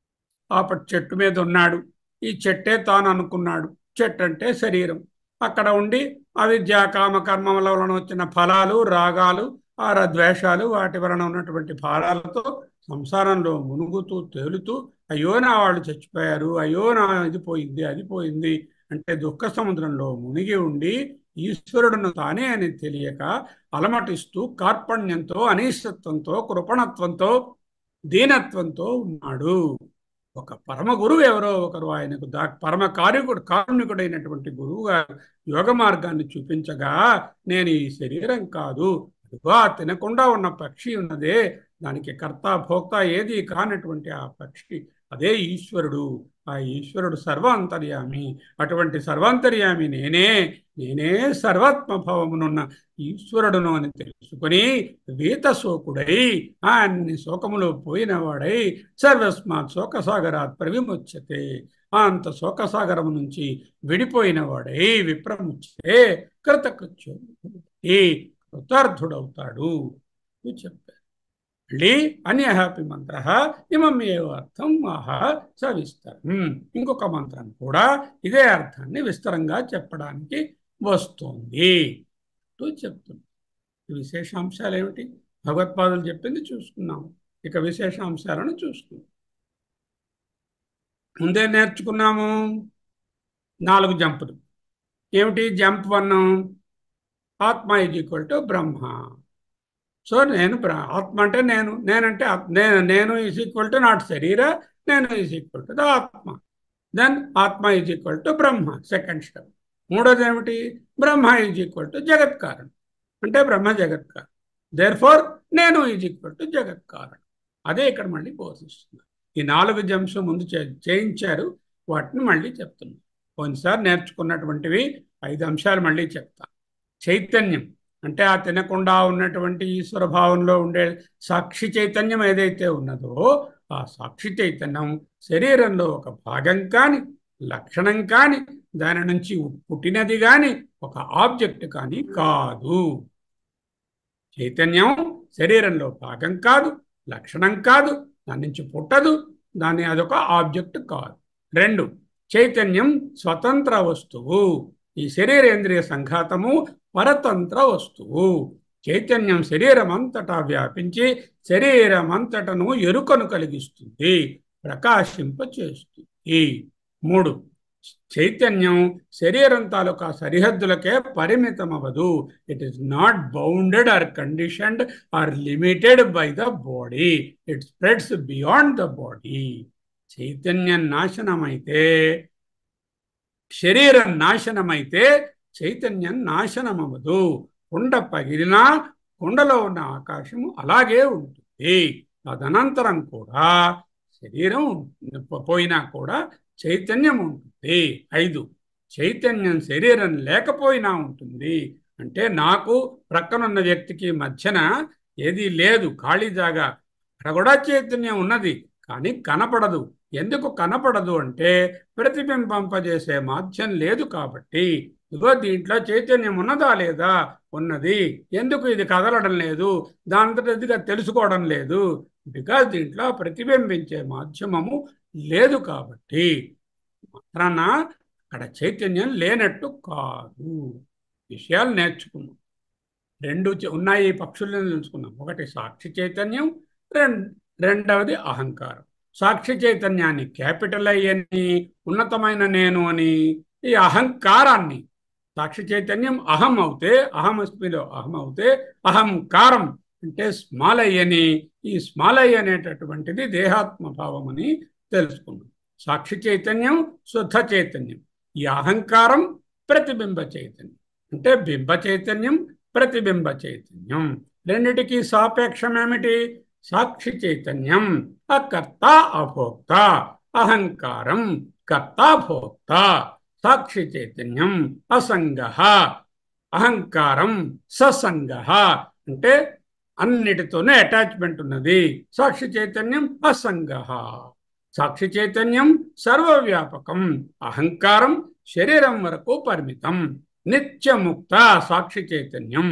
ఆ చెట్టు మీద ఉన్నాడు ఈ చెట్టే తాను అనుకున్నాడు చెట్టు అంటే శరీరం అక్కడ ఉండి అవిద్య కామ కర్మల వలన వచ్చిన ఫలాలు రాగాలు ఆర ద్వేషాలు వాటి వలన ఉన్నటువంటి ఫలాలతో సంసారంలో మునుగుతూ తేలుతూ అయ్యో నా వాళ్ళు చచ్చిపోయారు అయ్యో నా ఇది పోయింది అది పోయింది అంటే దుఃఖ సముద్రంలో మునిగి ఉండి ఈశ్వరుడును తానే అని తెలియక అలమటిస్తూ కార్పణ్యంతో అనిష్టత్వంతో కృపణత్వంతో దీనత్వంతో ఉన్నాడు ఒక పరమ గురువు ఎవరో ఒకరు ఆయనకు దా పరమ కార్యకుడు కారుణికుడైనటువంటి గురువు గారు యోగ మార్గాన్ని చూపించగా నేను ఈ శరీరం కాదు అదిగో తినకుండా ఉన్న పక్షి ఉన్నదే దానికి కర్త భోక్త ఏది కానటువంటి ఆ పక్షి అదే ఈశ్వరుడు ఆ ఈశ్వరుడు సర్వాంతర్యామి అటువంటి సర్వాంతర్యామి నేనే నేనే సర్వాత్మభావమునున్న ఈశ్వరుడును అని తెలుసుకుని వీతశోకుడై అన్ని శోకములో పోయినవాడై సర్వస్మాత్ శోకసాగరాత్ ప్రవిముచ్యతే అంత శోకసాగరము నుంచి విడిపోయిన వాడై విప్రముచ్యతే కృతకృత్యు ఈ కృతార్థుడవుతాడు చెప్పారు మళ్ళీ అన్యహాపి మంత్ర ఇమం ఏవ అర్థం ఆహా సవిస్తరం ఇంకొక మంత్రం కూడా ఇదే అర్థాన్ని విస్తరంగా చెప్పడానికి వస్తుంది చెప్తుంది విశేషాంశాలు ఏమిటి భగవత్పాదులు చెప్పింది చూసుకున్నాము ఇక విశేషాంశాలను చూసుకున్నాం ముందే నేర్చుకున్నాము నాలుగు జంపులు ఏమిటి jump one atma is equal to Brahma so నేను ఆత్మ అంటే నేను నేనంటే నేను నేను ఈజ్ ఈక్వల్ టు నాట్ శరీర నేను is equal to the atma then atma is equal to Brahma second step మూడోది ఏమిటి బ్రహ్మ ఈజ్ ఈక్వల్ టు జగత్ కారణం అంటే బ్రహ్మ జగత్ కారణం దేర్ ఫోర్ నేను ఈజ్ ఈక్వల్ టు జగత్ కారణం అదే ఇక్కడ మళ్ళీ బోధిస్తున్నారు ఈ నాలుగు జంప్స్ ముందు చేయించారు వాటిని మళ్ళీ చెప్తున్నాను కొన్నిసారి నేర్చుకున్నటువంటివి ఐదు అంశాలు మళ్ళీ చెప్తాను చైతన్యం అంటే ఆ తినకుండా ఉన్నటువంటి ఈశ్వర భావంలో ఉండే సాక్షి చైతన్యం ఏదైతే ఉన్నదో ఆ సాక్షి చైతన్యం శరీరంలో ఒక భాగం కాని లక్షణం కాని దాని నుంచి పుట్టినది కాని ఒక ఆబ్జెక్ట్ కానీ కాదు చైతన్యం శరీరంలో భాగం కాదు లక్షణం కాదు దాని నుంచి పుట్టదు దాని అదొక ఆబ్జెక్ట్ కాదు రెండు చైతన్యం స్వతంత్ర వస్తువు ఈ శరీరేంద్రియ సంఘాతము పరతంత్ర వస్తువు చైతన్యం శరీరం అంతటా వ్యాపించి శరీరం అంతటను ఎరుకను కలిగిస్తుంది ప్రకాశింపచేస్తుంది మూడు చైతన్యం శరీరం తాలూకా సరిహద్దులకే పరిమితమవదు it is not bounded or conditioned or limited by the body it spreads beyond the body చైతన్యం నాశనమైతే శరీరం నాశనమైతే చైతన్యం నాశనమవదు కుండ పగిలినా కుండలో ఉన్న ఆకాశము అలాగే ఉంటుంది తదనంతరం కూడా శరీరం పోయినా కూడా చైతన్యం ఉంటుంది ఐదు చైతన్యం శరీరం లేకపోయినా ఉంటుంది అంటే నాకు ప్రక్కనున్న వ్యక్తికి మధ్యన ఏది లేదు ఖాళీ జాగా అక్కడ కూడా చైతన్యం ఉన్నది కానీ కనపడదు ఎందుకు కనపడదు అంటే ప్రతిబింబింపజేసే మాధ్యం లేదు కాబట్టి ఇదిగో దీంట్లో చైతన్యం ఉన్నదా లేదా ఉన్నది ఎందుకు ఇది కదలడం లేదు దాంతటిగా తెలుసుకోవడం లేదు బికాజ్ దీంట్లో ప్రతిబింబించే మాధ్యమము లేదు కాబట్టి మాత్రాన అక్కడ చైతన్యం లేనట్టు కాదు విషయాలు నేర్చుకున్నాం రెండు చ- ఉన్నాయి ఈ పక్షులను తెలుసుకున్నాం ఒకటి సాక్షి చైతన్యం రెండు రెండవది అహంకారం సాక్షి చైతన్యాన్ని క్యాపిటల్ ఐ అని ఉన్నతమైన నేను అని ఈ అహంకారాన్ని సాక్షి చైతన్యం అహం అవుతే అహమస్మిలో అహం అవుతే అహంకారం అంటే స్మాల్ ఐ అని ఈ స్మాల్ ఐ అనేటటువంటిది దేహాత్మ భావం అని తెలుసుకున్నాం సాక్షి చైతన్యం శుద్ధ చైతన్యం ఈ అహంకారం ప్రతిబింబ చైతన్యం అంటే బింబ చైతన్యం ప్రతిబింబ చైతన్యం రెండిటికి సాపేక్షం ఏమిటి సాక్షి చైతన్యం అకర్త అభోక్త అహంకారం కర్త భోక్త సాక్షి చైతన్యం అసంగ అహంకారం ససంగ అంటే అన్నిటితోనే అటాచ్మెంట్ ఉన్నది సాక్షి చైతన్యం అసంగ సాక్షి చైతన్యం సర్వవ్యాపకం అహంకారం శరీరం వరకు పరిమితం నిత్యముక్త సాక్షి చైతన్యం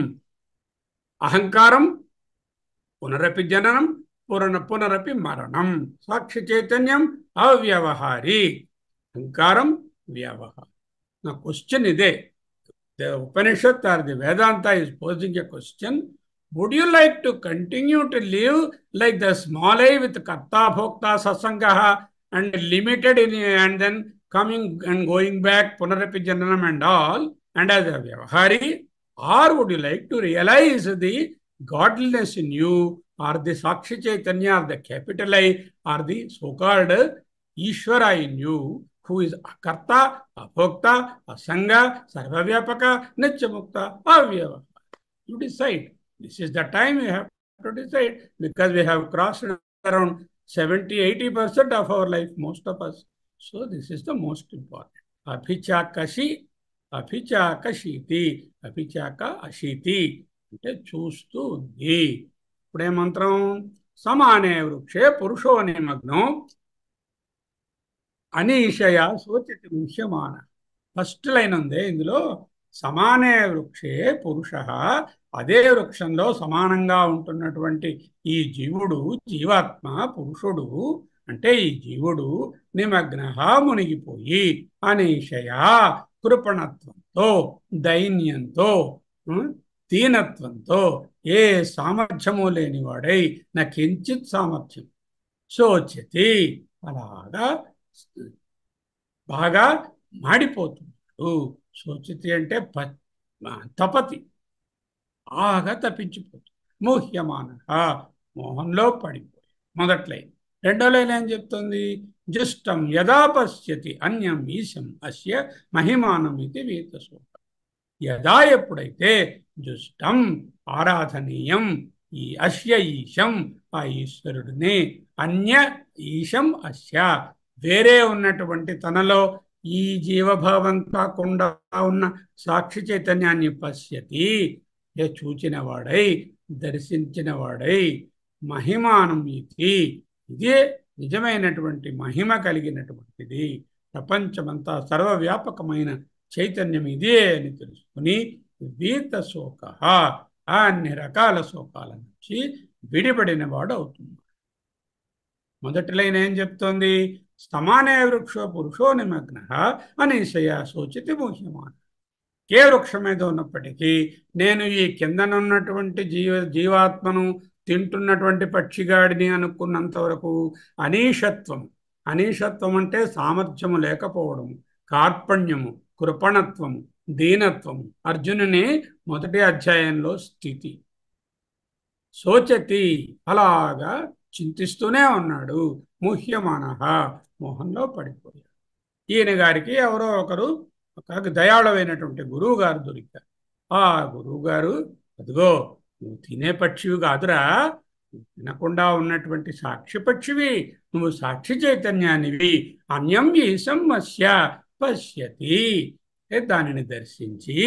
అహంకారం పునరపి జననం పునర పునరపి మరణం సాక్షి చైతన్యం అవ్యవహారి అహంకారం వ్యవహారం నా క్వశ్చన్ ఇదే the Upanishad or the Vedanta is posing a question would you like to continue to live like the small I with కర్తా భోక్త సత్సంగ and limited in and then coming and going back పునరపి జననం and all and as a Vyavahari, or would you like to realize the godliness in you, or the Sakshi Chaitanya, or the capital I, or the so-called Ishvara in you, who is Akarta, Abhokta, Asanga, Sarvavyapaka, Nityamukta, Avyavahari. You decide. This is the time you have to decide because we have crossed around 70-80% of our life, most of us. So this is the most important. Abhichakashi అభిచాకశీతి అభిచాక అశీతి అంటే చూస్తూ ఉంది ఇప్పుడే మంత్రం సమానే వృక్షే పురుషో నిమగ్నం అనీషయ సోచితి ముఖ్యమాన ఫస్ట్ లైన్ ఉంది ఇందులో సమానే వృక్షే పురుష అదే వృక్షంలో సమానంగా ఉంటున్నటువంటి ఈ జీవుడు జీవాత్మ పురుషుడు అంటే ఈ జీవుడు నిమగ్న మునిగిపోయి అనీషయ కృపణత్వంతో దైన్యంతో ఉం, దీనత్వంతో ఏ సామర్థ్యము లేనివాడై నా కించిత్ సామర్థ్యం శోచతి అలాగా బాగా మాడిపోతున్నాడు శోచతి అంటే ప తపతి బాగా తప్పించిపోతుంది మోహ్యమాన మోహంలో పడిపోయి మొదట్లైన్ రెండో లైన్ ఏం చెప్తుంది జుష్టం యదా పశ్యతి అన్యం ఈశం అస్య మహిమానం ఇది వీతశోక యదా ఎప్పుడైతే జుష్టం ఆరాధనీయం ఈ అస్య ఈశం ఆ ఈశ్వరుడిని అన్య ఈశం అస్య వేరే ఉన్నటువంటి తనలో ఈ జీవభావం కాకుండా ఉన్న సాక్షి చైతన్యాన్ని పశ్యతి ఏ చూచిన వాడై దర్శించిన వాడై మహిమానం ఇది ఇదే నిజమైనటువంటి మహిమ కలిగినటువంటిది ప్రపంచమంతా సర్వవ్యాపకమైన చైతన్యం ఇదే అని తెలుసుకుని వీత శోక అన్ని రకాల శోకాల నుంచి విడిపడిన వాడు అవుతుంది మొదటి లైన్ ఏం చెప్తోంది స్తమానే వృక్షో పురుషో నిమగ్న అనీశయ సూచితి ముహ్యమాన ఏ వృక్షం మీద ఉన్నప్పటికీ నేను ఈ కిందనున్నటువంటి జీవ జీవాత్మను తింటున్నటువంటి పక్షిగాడిని అనుకున్నంత వరకు అనీషత్వం అనీషత్వం అంటే సామర్థ్యము లేకపోవడము కార్పణ్యము కృపణత్వము దీనత్వము అర్జునుని మొదటి అధ్యాయంలో స్థితి శోచతి అలాగా చింతిస్తూనే ఉన్నాడు ముహ్యమాన మోహంలో పడిపోయాడు ఈయన గారికి ఎవరో ఒకరు ఒక దయాళువైనటువంటి గురువు గారు దొరికారు ఆ గురువు గారు అదిగో నువ్వు తినే పక్షివి కాదురా నువ్వు తినకుండా ఉన్నటువంటి సాక్షి పక్షివి నువ్వు సాక్షి చైతన్యానివి అన్యం ఈశం మస్య పశ్యతి దానిని దర్శించి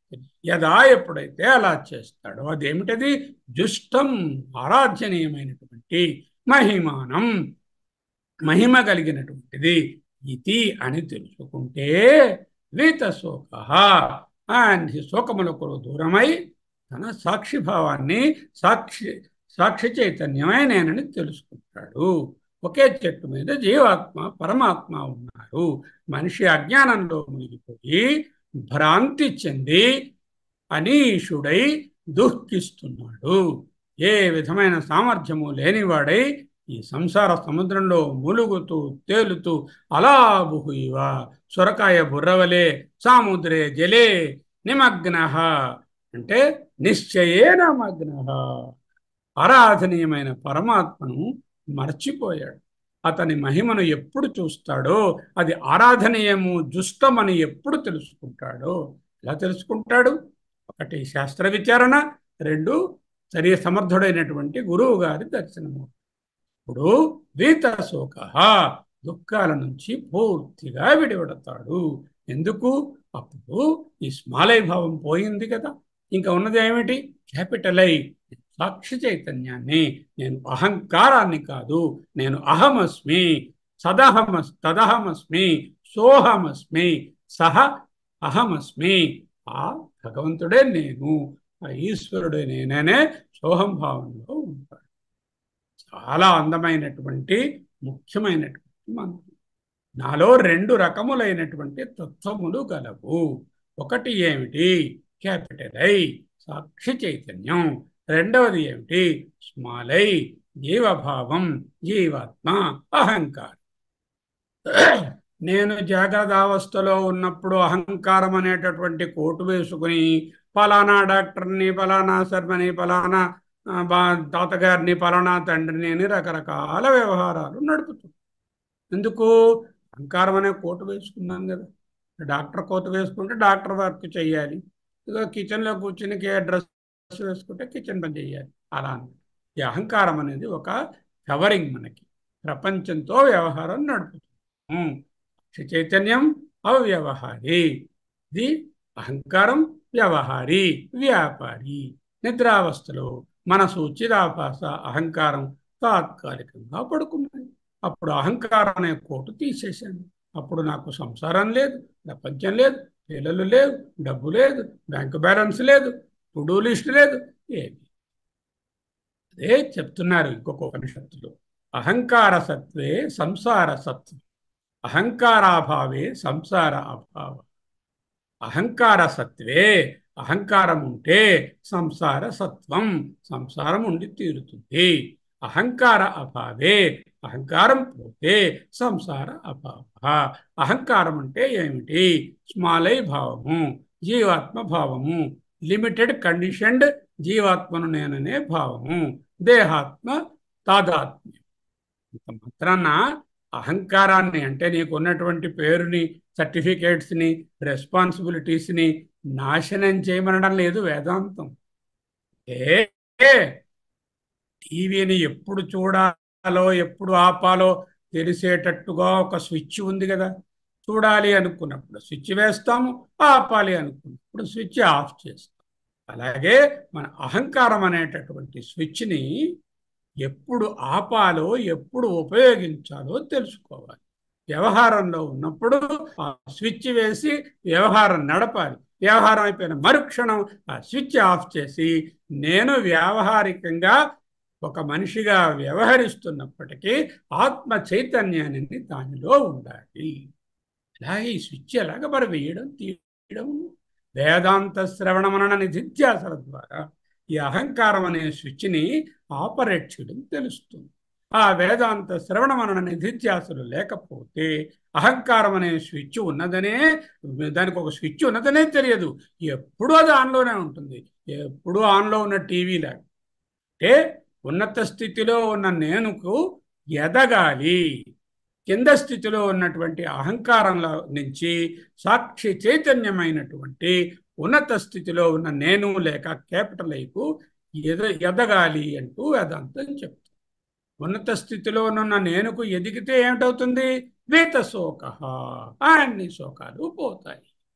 యదా ఎప్పుడైతే అలా చేస్తాడో అదేమిటది జుష్టం ఆరాధ్యనీయమైనటువంటి మహిమానం మహిమ కలిగినటువంటిది ఇది అని తెలుసుకుంటే వీతశోక అండ్ శోకములకు దూరమై తన సాక్షిభావాన్ని సాక్షి సాక్షి చైతన్యమే నేనని తెలుసుకుంటాడు ఒకే చెట్టు మీద జీవాత్మ పరమాత్మ ఉన్నారు మనిషి అజ్ఞానంలో మునిగిపోయి భ్రాంతి చెంది అనీషుడై దుఃఖిస్తున్నాడు ఏ విధమైన సామర్థ్యము లేనివాడై ఈ సంసార సముద్రంలో ములుగుతూ తేలుతూ అలా బుహుయివ సొరకాయ బుర్రవలే సాముద్రే జలే నిమగ్న అంటే నిశ్చయేన మగ్న ఆరాధనీయమైన పరమాత్మను మర్చిపోయాడు అతని మహిమను ఎప్పుడు చూస్తాడో అది ఆరాధనీయము జుష్టమని ఎప్పుడు తెలుసుకుంటాడో ఎలా తెలుసుకుంటాడు ఒకటి శాస్త్ర విచారణ రెండు సరి సమర్థుడైనటువంటి గురువు గారి దర్శనము ఇప్పుడు వీతశోక దుఃఖాల నుంచి పూర్తిగా విడిపడతాడు ఎందుకు అప్పుడు ఈ స్మాలై భావం పోయింది కదా ఇంకా ఉన్నది ఏమిటి క్యాపిటల్ ఐ సాక్షి చైతన్యాన్ని నేను అహంకారాన్ని కాదు నేను అహమస్మి సదహమస్ తదహమస్మి సోహమస్మి సహ అహమస్మి ఆ భగవంతుడే నేను ఆ ఈశ్వరుడే నేనే సోహం భావంలో ఉంటాడు చాలా అందమైనటువంటి ముఖ్యమైనటువంటి మంత్రం నాలో రెండు రకములైనటువంటి తత్వములు గలవు ఒకటి ఏమిటి క్యాపిటల్ ఐ సాక్షి చైతన్యం రెండవది ఏమిటి స్మాల్ ఐ జీవభావం జీవాత్మ అహంకారం నేను జాగ్రత్తావస్థలో ఉన్నప్పుడు అహంకారం అనేటటువంటి కోటు వేసుకుని ఫలానా డాక్టర్ని ఫలానా శర్మని ఫలానా తాతగారిని ఫలానా తండ్రిని అని రకరకాల వ్యవహారాలు నడుపుతుంది ఎందుకు అహంకారం అనే కోటు వేసుకున్నాను కదా డాక్టర్ కోటు వేసుకుంటే డాక్టర్ వర్క్ చేయాలి ఇక కిచెన్లో కూర్చుని డ్రెస్ వేసుకుంటే కిచెన్ పని చేయాలి అలా ఈ అహంకారం అనేది ఒక కవరింగ్ మనకి ప్రపంచంతో వ్యవహారం నడుపుతుంది చైతన్యం అవ్యవహారి ఇది అహంకారం వ్యవహారి వ్యాపారి నిద్రావస్థలో మనసు చిరాభాస అహంకారం తాత్కాలికంగా పడుకున్నాయి అప్పుడు అహంకారం అనే కోటు తీసేశాను అప్పుడు నాకు సంసారం లేదు ప్రపంచం లేదు పిల్లలు లేవు డబ్బు లేదు బ్యాంకు బ్యాలెన్స్ లేదు టుడూ లిస్ట్ లేదు ఏమి అదే చెప్తున్నారు ఇంకొక ఉపనిషత్తులో అహంకార సత్వే సంసార సత్వం అహంకారాభావే సంసార అభావ అహంకార సత్వే అహంకారం ఉంటే సంసార సత్వం సంసారం ఉండి తీరుతుంది అహంకార అభావే అహంకారం పోతే సంసార అభావ అహంకారం అంటే ఏమిటి స్మాలై భావము జీవాత్మ భావము లిమిటెడ్ కండిషన్డ్ జీవాత్మను నేననే భావము దేహాత్మ తాదాత్మ్యం ఇంత మాత్రాన అహంకారాన్ని అంటే నీకు ఉన్నటువంటి పేరుని సర్టిఫికేట్స్ని రెస్పాన్సిబిలిటీస్ని నాశనం చేయమనడం లేదు వేదాంతం ఏ టీవీని ఎప్పుడు చూడాలో ఎప్పుడు ఆపాలో తెలిసేటట్టుగా ఒక స్విచ్ ఉంది కదా చూడాలి అనుకున్నప్పుడు స్విచ్ వేస్తాము ఆపాలి అనుకున్నప్పుడు స్విచ్ ఆఫ్ చేస్తాం అలాగే మన అహంకారం అనేటటువంటి స్విచ్ని ఎప్పుడు ఆపాలో ఎప్పుడు ఉపయోగించాలో తెలుసుకోవాలి వ్యవహారంలో ఉన్నప్పుడు ఆ స్విచ్ వేసి వ్యవహారం నడపాలి వ్యవహారం అయిపోయిన మరుక్షణం ఆ స్విచ్ ఆఫ్ చేసి నేను వ్యావహారికంగా ఒక మనిషిగా వ్యవహరిస్తున్నప్పటికీ ఆత్మ చైతన్యాన్ని దానిలో ఉండాలి అలాగే ఈ స్విచ్ ఎలాగ మరి వేయడం తీయడం వేదాంత శ్రవణ మనన నిధిధ్యాసల ద్వారా ఈ అహంకారం అనే స్విచ్ని ఆపరేట్ చేయడం తెలుస్తుంది ఆ వేదాంత శ్రవణ మనన నిధిధ్యాసలు లేకపోతే అహంకారం అనే స్విచ్ ఉన్నదనే దానికి ఒక స్విచ్ ఉన్నదనే తెలియదు ఎప్పుడూ అది ఆన్లోనే ఉంటుంది ఎప్పుడూ ఆన్లో ఉన్న టీవీ లాగా అంటే ఉన్నత స్థితిలో ఉన్న నేనుకు ఎదగాలి కింద స్థితిలో ఉన్నటువంటి అహంకారంలో నుంచి సాక్షి చైతన్యమైనటువంటి ఉన్నత స్థితిలో ఉన్న నేను లేక క్యాపిటల్ ఐకు ఎద ఎదగాలి అంటూ వేదాంతం చెప్తుంది ఉన్నత స్థితిలో ఉన్న నేనుకు ఎదిగితే ఏమిటవుతుంది వీత శోక అన్ని శోకాలు పోతాయి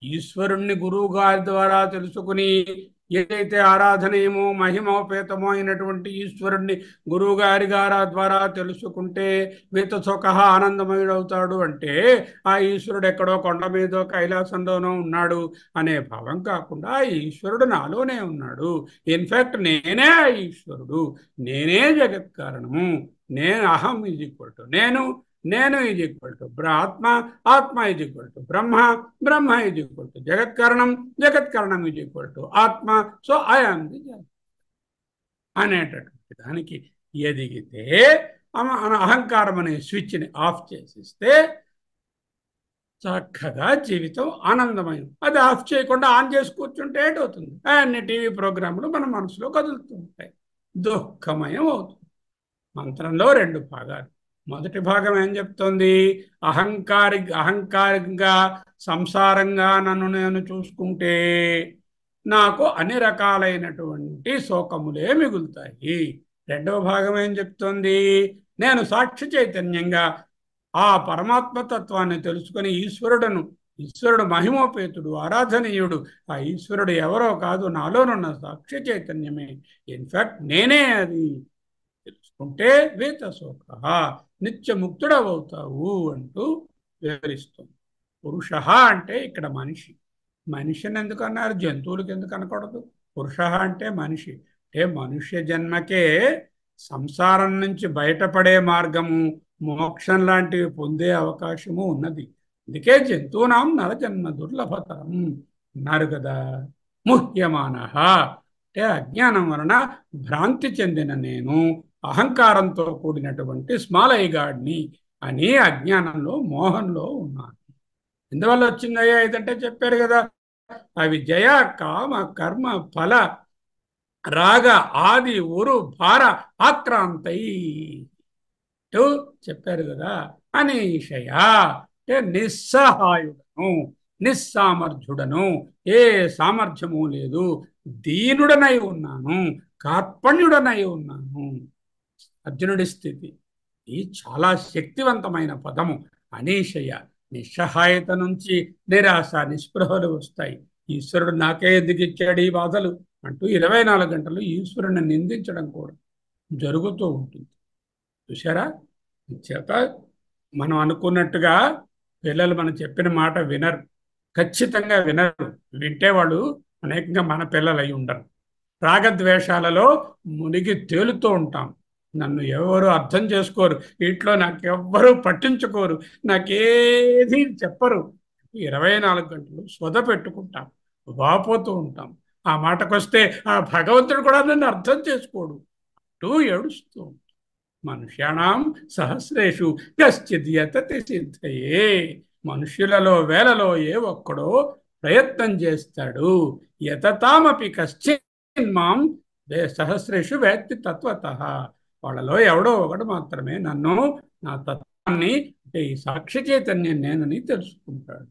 ఈశ్వరుణ్ణి గురువు గారి ద్వారా తెలుసుకుని ఏదైతే ఆరాధనీయమో మహిమోపేతమో అయినటువంటి ఈశ్వరుణ్ణి గురువు గారి గారా ద్వారా తెలుసుకుంటే వీత సుఖ ఆనందమయుడవుతాడు అంటే ఆ ఈశ్వరుడు ఎక్కడో కొండ మీదో కైలాసంలోనో ఉన్నాడు అనే భావం కాకుండా ఆ ఈశ్వరుడు నాలోనే ఉన్నాడు ఇన్ఫాక్ట్ నేనే ఆ ఈశ్వరుడు నేనే జగత్ కారణము నేను అహం ఈజ్ ఈక్వల్ టు నేను నేను is equal to atma atma is equal to Brahma Brahma is equal to జగత్ కారణం జగత్ కారణం is equal to atma so I am the జగత్ అనేటటువంటి దానికి ఎదిగితే అమ- మన అహంకారం అనే స్విచ్ని ఆఫ్ చేసిస్తే చక్కగా జీవితం ఆనందమయం అది ఆఫ్ చేయకుండా ఆన్ చేసి కూర్చుంటే ఏటవుతుంది అన్ని టీవీ ప్రోగ్రాములు మన మనసులో కదులుతూ ఉంటాయి దుఃఖమయం అవుతుంది మంత్రంలో రెండు భాగాలు మొదటి భాగం ఏం చెప్తోంది అహంకారి అహంకారంగా సంసారంగా నన్ను నేను చూసుకుంటే నాకు అన్ని రకాలైనటువంటి శోకములే మిగులుతాయి రెండవ భాగం ఏం చెప్తోంది నేను సాక్షి చైతన్యంగా ఆ పరమాత్మ తత్వాన్ని తెలుసుకొని ఈశ్వరుడును ఈశ్వరుడు మహిమోపేతుడు ఆరాధనీయుడు ఆ ఈశ్వరుడు ఎవరో కాదు నాలోనున్న సాక్షి చైతన్యమే ఇన్ఫాక్ట్ నేనే అది తెలుసుకుంటే వేత శోక నిత్యముక్తుడవవుతావు అంటూ వివరిస్తుంది పురుష అంటే ఇక్కడ మనిషి మనిషిని ఎందుకు అన్నారు జంతువులకి ఎందుకు అనకూడదు పురుష అంటే మనిషి అంటే మనుష్య జన్మకే సంసారం నుంచి బయటపడే మార్గము మోక్షం లాంటివి పొందే అవకాశము ఉన్నది అందుకే జంతువునాం నరజన్మ దుర్లభతరం అన్నారు కదా ముహ్యమాన అంటే అజ్ఞానం వలన భ్రాంతి చెందిన నేను అహంకారంతో కూడినటువంటి స్మాల్ ఐగాడ్ని అని అజ్ఞానంలో మోహంలో ఉన్నాను ఎందువల్ల వచ్చిందయ్యా ఇదంటే చెప్పారు కదా అవి జయ కామ కర్మ ఫల రాగ ఆది ఉరు భార ఆక్రాంతై టు చెప్పారు కదా అనీషయ అంటే నిస్సహాయుడను నిస్సామర్థ్యుడను ఏ సామర్థ్యము లేదు దీనుడనై ఉన్నాను కార్పణ్యుడనై ఉన్నాను అర్జునుడి స్థితి ఇది చాలా శక్తివంతమైన పదము అనీషయ నిస్సహాయత నుంచి నిరాశ నిస్పృహలు వస్తాయి ఈశ్వరుడు నాకే ఎందుకు ఇచ్చాడు ఈ బాధలు అంటూ ఇరవై నాలుగు గంటలు ఈశ్వరుని నిందించడం కూడా జరుగుతూ ఉంటుంది చూసారా చేత మనం అనుకున్నట్టుగా పిల్లలు మనం చెప్పిన మాట వినరు ఖచ్చితంగా వినరు వింటే వాళ్ళు అనేకంగా మన పిల్లలు అయి ఉండరు రాగద్వేషాలలో మునిగి తేలుతూ ఉంటాం నన్ను ఎవరు అర్థం చేసుకోరు ఇంట్లో నాకెవ్వరూ పట్టించుకోరు నాకేది చెప్పరు ఇరవై నాలుగు గంటలు స్వద పెట్టుకుంటాం వాపోతూ ఉంటాం ఆ మాటకొస్తే ఆ భగవంతుడు కూడా నన్ను అర్థం చేసుకోడు అంటూ ఏడుస్తూ ఉంటాం మనుష్యాణం సహస్రేషు కశ్చిత్ యతతి సిద్ధయే మనుష్యులలో వేలలో ఏ ఒక్కడో ప్రయత్నం చేస్తాడు యతతామపి కశ్చిన్ మాం సహస్రేషు వేత్తి తత్వత వాళ్ళలో ఎవడో ఒకడు మాత్రమే నన్ను నా తత్వాన్ని అంటే ఈ సాక్షి చైతన్యం నేనని తెలుసుకుంటాడు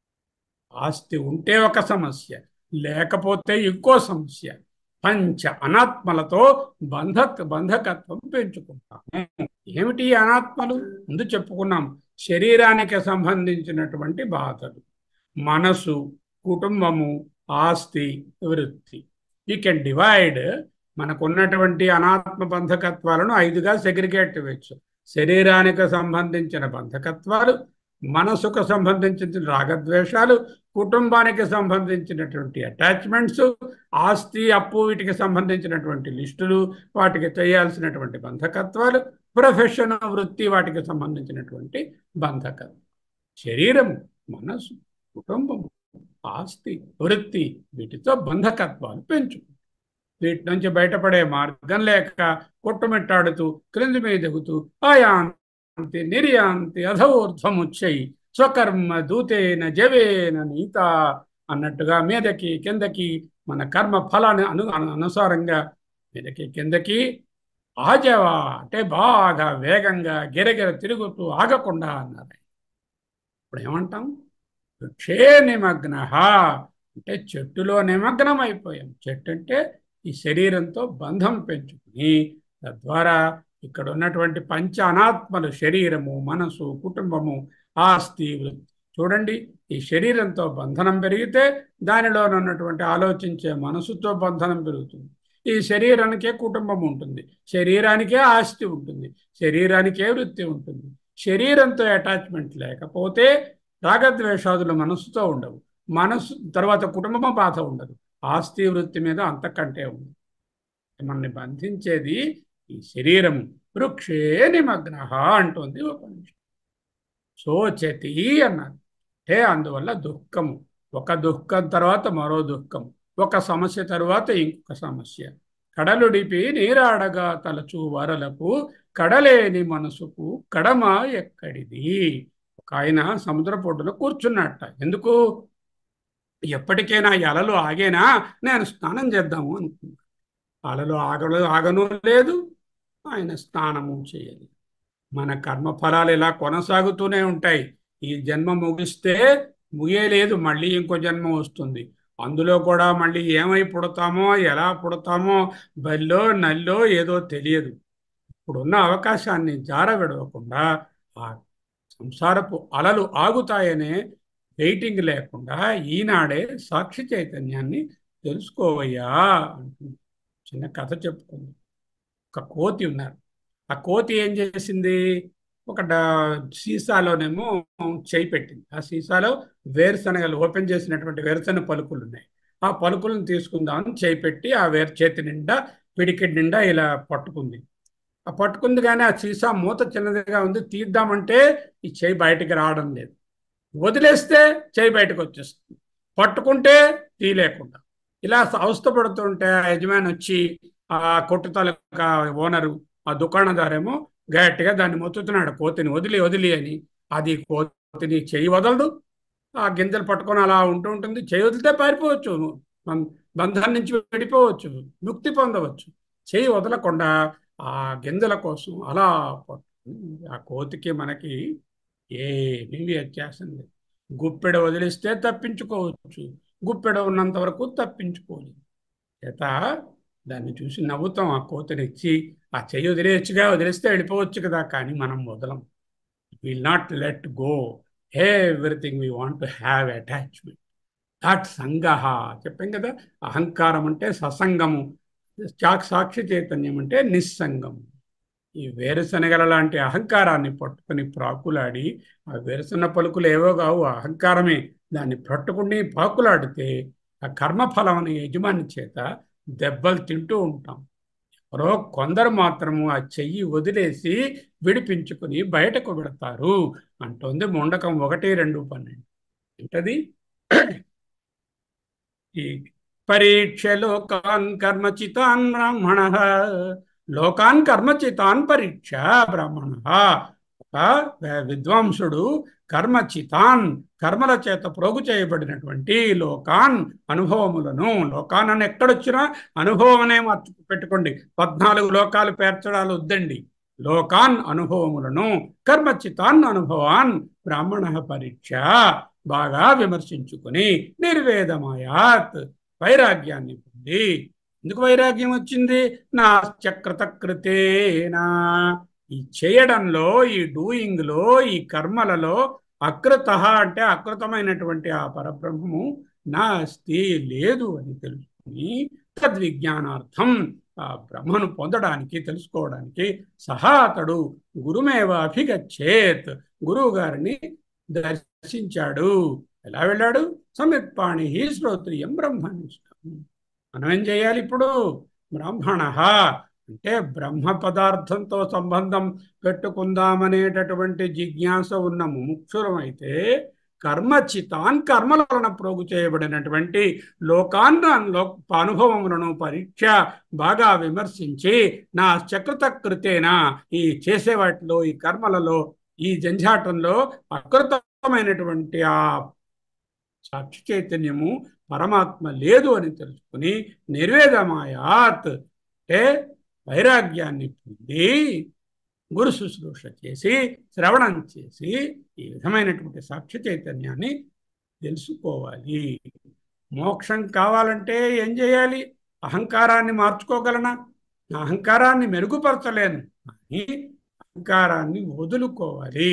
ఆస్తి ఉంటే ఒక సమస్య లేకపోతే ఇంకో సమస్య పంచ అనాత్మలతో బంధ బంధకత్వం పెంచుకుంటాము ఏమిటి అనాత్మలు ముందు చెప్పుకున్నాం శరీరానికి సంబంధించినటువంటి బాధలు మనసు కుటుంబము ఆస్తి వృత్తి యూ కెన్ డివైడ్ మనకున్నటువంటి అనాత్మ బంధకత్వాలను ఐదుగా సెగ్రిగేట్ చేయవచ్చు శరీరానికి సంబంధించిన బంధకత్వాలు మనసుకు సంబంధించిన రాగద్వేషాలు కుటుంబానికి సంబంధించినటువంటి అటాచ్మెంట్స్ ఆస్తి అప్పు వీటికి సంబంధించినటువంటి లిస్టులు వాటికి చేయాల్సినటువంటి బంధకత్వాలు ప్రొఫెషన్ వృత్తి వాటికి సంబంధించినటువంటి బంధకత్వం శరీరము మనసు కుటుంబము ఆస్తి వృత్తి వీటితో బంధకత్వాలు పెంచుకుంటాం వీటి నుంచి బయటపడే మార్గం లేక కొట్టుమిట్టాడుతూ క్రింది మీద దిగుతూ ఆయాంతి నిర్యాంతి అధోర్ధ్వముచ్చై స్వకర్మ దూతేన జవేన నీత అన్నట్టుగా మీదకి కిందకి మన కర్మ ఫలాన్ని అను అనుసారంగా మీదకి కిందకి ఆజవా అంటే బాగా వేగంగా గిరగిర తిరుగుతూ ఆగకుండా అన్నారు ఇప్పుడు ఏమంటాం వృక్షే నిమగ్న అంటే చెట్టులో నిమగ్నం అయిపోయాం చెట్టు అంటే ఈ శరీరంతో బంధం పెంచుకుని తద్వారా ఇక్కడ ఉన్నటువంటి పంచ అనాత్మలు శరీరము మనసు కుటుంబము ఆస్తి వృత్తి చూడండి ఈ శరీరంతో బంధనం పెరిగితే దానిలో ఉన్నటువంటి ఆలోచించే మనసుతో బంధనం పెరుగుతుంది ఈ శరీరానికే కుటుంబం ఉంటుంది శరీరానికే ఆస్తి ఉంటుంది శరీరానికే వృత్తి ఉంటుంది శరీరంతో అటాచ్మెంట్ లేకపోతే రాగద్వేషాదులు మనసుతో ఉండవు మనసు తర్వాత కుటుంబం బాధ ఉండదు ఆస్తి వృత్తి మీద అంతకంటే ఉంది మనల్ని బంధించేది ఈ శరీరం వృక్షే నిమగ్న అంటుంది ఉపనిషత్తు సోచతి అన్నారు అంటే అందువల్ల దుఃఖము ఒక దుఃఖం తర్వాత మరో దుఃఖం ఒక సమస్య తర్వాత ఇంకొక సమస్య కడలుడిపి నీరాడగా తలచు వరలకు కడలేని మనసుకు కడమ ఎక్కడిది ఒక ఆయన సముద్ర పొడ్డున కూర్చున్నట్ట ఎందుకు ఎప్పటికైనా ఈ అలలు ఆగేనా నేను స్నానం చేద్దాము అనుకున్నాను అలలు ఆగలు ఆగను లేదు ఆయన స్నానము చేయదు మన కర్మఫలాలు ఇలా కొనసాగుతూనే ఉంటాయి ఈ జన్మ ముగిస్తే ముగియలేదు మళ్ళీ ఇంకో జన్మ వస్తుంది అందులో కూడా మళ్ళీ ఏమై పుడతామో ఎలా పుడతామో బల్లో నల్లో ఏదో తెలియదు ఇప్పుడున్న అవకాశాన్ని జారవిడవకుండా ఆ సంసారపు అలలు ఆగుతాయనే వెయిటింగ్ లేకుండా ఈనాడే సాక్షి చైతన్యాన్ని తెలుసుకోవయ్యా అంటుంది చిన్న కథ చెప్పుకుంది ఒక కోతి ఉన్నారు ఆ కోతి ఏం చేసింది ఒక సీసాలోనేమో చేయి పెట్టింది ఆ సీసాలో వేరుశనగలు ఓపెన్ చేసినటువంటి వేరుశనగ పలుకులు ఉన్నాయి ఆ పలుకులను తీసుకుందామని చేయి పెట్టి ఆ వేరు చేతి నిండా పిడికిడి నిండా ఇలా పట్టుకుంది ఆ పట్టుకుంది కానీ ఆ సీసా మూత చిన్నదిగా ఉంది తీద్దామంటే ఈ చేయి బయటికి రావడం లేదు వదిలేస్తే చేయి బయటకు వచ్చేస్తుంది పట్టుకుంటే తీయలేకుండా ఇలా అవస్థపడుతుంటే ఆ యజమాని వచ్చి ఆ కొట్టు తాలూకా ఓనరు ఆ దుకాణదారేమో గట్టిగా దాన్ని మొత్తుతున్నాడు కోతిని వదిలి వదిలి అని అది కోతిని చేయి వదలదు ఆ గింజలు పట్టుకొని అలా ఉంటూ ఉంటుంది చేయి వదిలితే పారిపోవచ్చు బంధాన్ని నుంచి విడిపోవచ్చు ముక్తి పొందవచ్చు చేయి వదలకుండా ఆ గింజల కోసం అలా ఆ కోతికి మనకి ఏమీ వ్యత్యాసం లేదు గుప్పెడ వదిలిస్తే తప్పించుకోవచ్చు గుప్పెడ ఉన్నంత వరకు తప్పించుకోలేదు చేత దాన్ని చూసి నవ్వుతాం ఆ కోతిని ఇచ్చి ఆ చెయ్యి వదిలేయచ్చుగా వదిలేస్తే వెళ్ళిపోవచ్చు కదా కానీ మనం వదలం will not let go everything we want to have attachment that సంగ చెప్పాం కదా అహంకారం అంటే ససంగము సాక్షి చైతన్యం అంటే నిస్సంగము ఈ వేరుశనగల లాంటి అహంకారాన్ని పట్టుకుని ప్రాకులాడి ఆ వేరుశన పలుకులు ఏవో కావు అహంకారమే దాన్ని పట్టుకుని పాకులాడితే ఆ కర్మఫలం అనే యజమాని చేత దెబ్బలు తింటూ ఉంటాం ఎవరో కొందరు మాత్రము ఆ చెయ్యి వదిలేసి విడిపించుకుని బయటకు పెడతారు అంటోంది ముండకం ఒకటి రెండు పన్నెండు ఏంటది ఈ పరీక్ష లోకాన్ కర్మచితాన్ బ్రాహ్మణ లోకాన్ కర్మచితాన్ పరీక్ష బ్రాహ్మణ ఒక విద్వాంసుడు కర్మచితాన్ కర్మల చేత ప్రోగు చేయబడినటువంటి లోకాన్ అనుభవములను లోకాన్ అని ఎక్కడొచ్చినా అనుభవం అనే పెట్టుకోండి పద్నాలుగు లోకాలు పేర్చడాలు వద్దండి లోకాన్ అనుభవములను కర్మచితాన్ అనుభవాన్ బ్రాహ్మణ పరీక్ష బాగా విమర్శించుకుని నిర్వేదమాయాత్ వైరాగ్యాన్ని పొంది ఎందుకు వైరాగ్యం వచ్చింది నా చక్రత కృతేనా ఈ చేయడంలో ఈ డూయింగ్లో ఈ కర్మలలో అకృత అంటే అకృతమైనటువంటి ఆ పరబ్రహ్మము నా అస్తి లేదు అని తెలుసుకుని తద్విజ్ఞానార్థం ఆ బ్రహ్మను పొందడానికి తెలుసుకోవడానికి సహా అతడు గురుమేవ అభిగచ్చేత్ గురువు గారిని దర్శించాడు ఎలా వెళ్ళాడు సమిత్పాణి శ్రోత్రియం బ్రహ్మనిష్టం మనం ఏం చేయాలి ఇప్పుడు బ్రాహ్మణ అంటే బ్రహ్మ పదార్థంతో సంబంధం పెట్టుకుందామనేటటువంటి జిజ్ఞాస ఉన్న ముముక్షురం అయితే కర్మచితాన్ కర్మల వలన ప్రోగు చేయబడినటువంటి లోకాన్న అనుభవములను పరీక్ష బాగా విమర్శించి నా చక్రత కృతేనా ఈ చేసే వాటిలో ఈ కర్మలలో ఈ జంఝాటంలో అకృతమైనటువంటి ఆ సాక్షి చైతన్యము పరమాత్మ లేదు అని తెలుసుకుని నిర్వేదమాయాత్ అంటే వైరాగ్యాన్ని పొంది గురు శుశ్రూష చేసి శ్రవణం చేసి ఈ విధమైనటువంటి సాక్షి చైతన్యాన్ని తెలుసుకోవాలి మోక్షం కావాలంటే ఏం చేయాలి అహంకారాన్ని మార్చుకోగలనా నా అహంకారాన్ని మెరుగుపరచలేను కానీ అహంకారాన్ని వదులుకోవాలి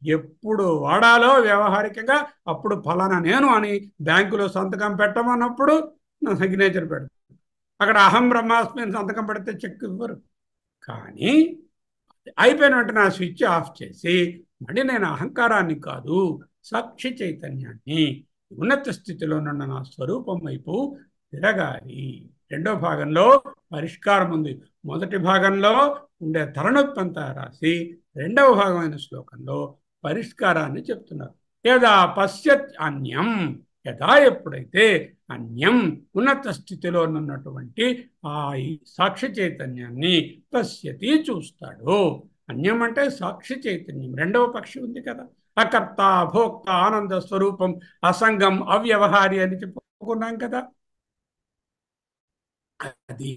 ఎప్పుడు వాడాలో వ్యవహారికంగా అప్పుడు ఫలానా నేను అని బ్యాంకులో సంతకం పెట్టమన్నప్పుడు నా సిగ్నేచర్ పెడతాను అక్కడ అహం బ్రహ్మాస్మి అని సంతకం పెడితే చెక్ ఇవ్వరు కానీ అయిపోయిన వెంటనే ఆ స్విచ్ ఆఫ్ చేసి మళ్ళీ నేను అహంకారాన్ని కాదు సాక్షి చైతన్యాన్ని ఉన్నత స్థితిలో ఉన్న నా స్వరూపం వైపు తిరగాలి రెండో భాగంలో పరిష్కారం ఉంది మొదటి భాగంలో ఉండే తరణొప్పంతా రాసి రెండవ భాగమైన శ్లోకంలో పరిష్కారాన్ని చెప్తున్నారు యదా పశ్యత్ అన్యం యథా ఎప్పుడైతే అన్యం ఉన్నత స్థితిలో ఉన్నటువంటి ఆ ఈ సాక్షి చైతన్యాన్ని పశ్యతి చూస్తాడు అన్యం అంటే సాక్షి చైతన్యం రెండవ పక్షి ఉంది కదా అకర్త భోక్త ఆనంద స్వరూపం అసంగం అవ్యవహారి అని చెప్పుకున్నాం కదా అది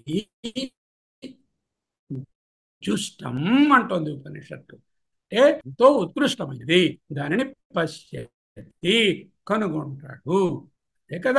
జుష్టం అంటోంది ఉపనిషత్తు అంటే ఎంతో ఉత్కృష్టమైనది దానిని పశ్యతి కనుగొంటాడు అదే కదా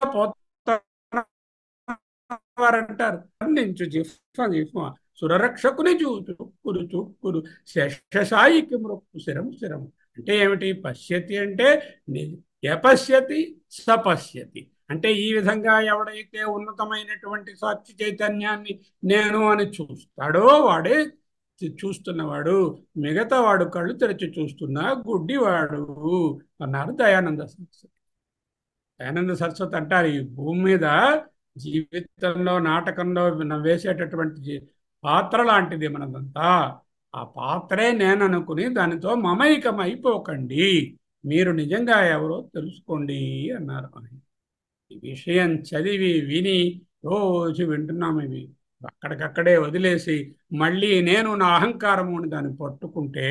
వారంటారు అందించు జిఫ్మ జిఫ్మ సురరక్షకుని చూచు చుక్కురు చుక్కురు శేషసాయికి మృక్కు శిరం శిరం అంటే ఏమిటి పశ్యతి అంటే ఎపశ్యతి సపశ్యతి అంటే ఈ విధంగా ఎవడైతే ఉన్నతమైనటువంటి సాక్షి చైతన్యాన్ని నేను అని చూస్తాడో వాడే చూస్తున్నవాడు మిగతా వాడు కళ్ళు తెరిచి చూస్తున్నా గుడ్డివాడు అన్నారు దయానంద సరస్వతి దయానంద సరస్వతి అంటారు ఈ భూమి మీద జీవితంలో నాటకంలో వేసేటటువంటి పాత్ర లాంటిది మనదంతా ఆ పాత్రే నేను అనుకుని దానితో మమైకం అయిపోకండి మీరు నిజంగా ఎవరో తెలుసుకోండి అన్నారు ఆయన ఈ విషయం చదివి విని రోజు వింటున్నాం ఇవి అక్కడికక్కడే వదిలేసి మళ్ళీ నేను నా అహంకారము అని దాన్ని పట్టుకుంటే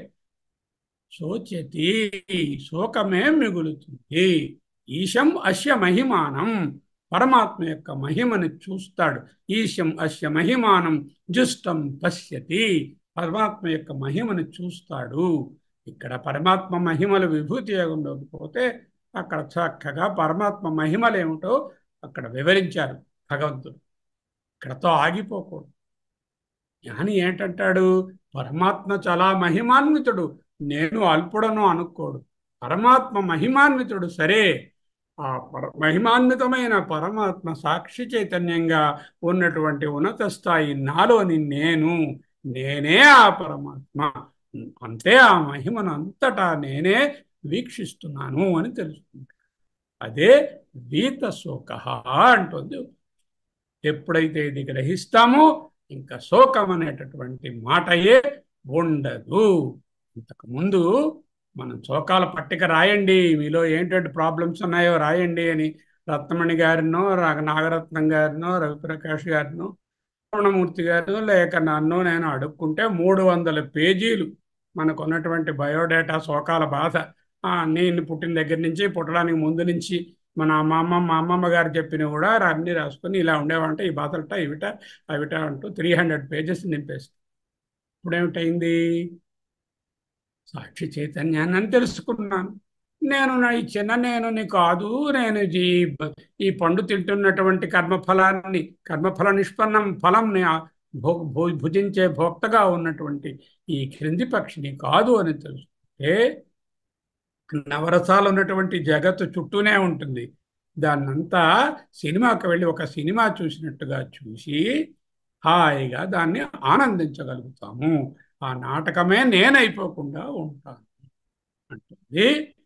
శోచతి శోకమే మిగులుతుంది ఈశం అస్య మహిమానం పరమాత్మ యొక్క మహిమని చూస్తాడు ఈశం అస్య మహిమానం జుష్టం పశ్యతి పరమాత్మ యొక్క మహిమని చూస్తాడు ఇక్కడ పరమాత్మ మహిమలు విభూతి యోగంలోకి పోతే అక్కడ చక్కగా పరమాత్మ మహిమలు ఏమిటో అక్కడ వివరించారు భగవంతుడు ఇక్కడతో ఆగిపోకూడదు జ్ఞాని ఏంటంటాడు పరమాత్మ చాలా మహిమాన్వితుడు నేను అల్పుడను అనుకోడు పరమాత్మ మహిమాన్వితుడు సరే ఆ పర మహిమాన్వితమైన పరమాత్మ సాక్షి చైతన్యంగా ఉన్నటువంటి ఉన్నత స్థాయి నాలోని నేను నేనే ఆ పరమాత్మ అంతే ఆ మహిమను అంతటా నేనే వీక్షిస్తున్నాను అని తెలుసుకుంటాడు అదే వీత శోక అంటుంది ఎప్పుడైతే ఇది గ్రహిస్తామో ఇంకా శోకం అనేటటువంటి మాటయే ఉండదు ఇంతకుముందు మనం శోకాల పట్టిక రాయండి మీలో ఏంటంటే ప్రాబ్లమ్స్ ఉన్నాయో రాయండి అని రత్నమణి గారినో నాగరత్నం గారినో రవిప్రకాష్ గారినో రమణమూర్తి గారు లేక నన్ను నేను అడుక్కుంటే మూడు వందల పేజీలు మనకు ఉన్నటువంటి బయోడేటా శోకాల బాధ నేను పుట్టిన దగ్గర నుంచి పుట్టడానికి ముందు నుంచి మన మా అమ్మ మా అమ్మమ్మ గారు చెప్పిన కూడా అన్ని రాసుకొని ఇలా ఉండేవంటే ఈ బాధలట ఇవిట అవిట అంటూ త్రీ హండ్రెడ్ పేజెస్ నింపేస్తాం ఇప్పుడు ఏమిటైంది సాక్షి చైతన్యాన్ని అని తెలుసుకున్నాను నేను నా ఇచ్చిన నేను నీ కాదు నేను ఈ ఈ పండు తింటున్నటువంటి కర్మఫలాన్ని కర్మఫల నిష్పన్నం ఫలం భో భుజించే భోక్తగా ఉన్నటువంటి ఈ క్రింది పక్షిని కాదు అని తెలుసుకుంటే నవరసాలు ఉన్నటువంటి జగత్తు చుట్టూనే ఉంటుంది దాన్నంతా సినిమాకి వెళ్ళి ఒక సినిమా చూసినట్టుగా చూసి హాయిగా దాన్ని ఆనందించగలుగుతాము ఆ నాటకమే నేనైపోకుండా ఉంటాను అంటుంది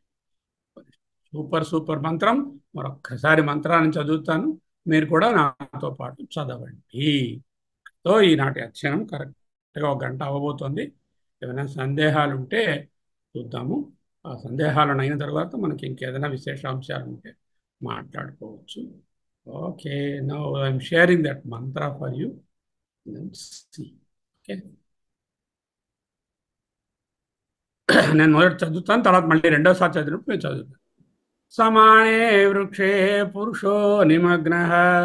సూపర్ సూపర్ మంత్రం మరొక్కసారి మంత్రాన్ని చదువుతాను మీరు కూడా నాతో పాటు చదవండి తో ఈనాటి అధ్యయనం కరెక్ట్గా ఒక గంట అవ్వబోతోంది ఏమైనా సందేహాలు ఉంటే చూద్దాము ఆ సందేహాలను అయిన తర్వాత మనకి ఇంకేదైనా విశేషాంశాలు ఉంటే మాట్లాడుకోవచ్చు okay no I'm sharing that mantra for you okay నేను మొదటి చదువుతాను తర్వాత మళ్ళీ రెండోసారి చదివినప్పుడు నేను చదువుతాను సమానే వృక్షే పురుషో నిమగ్న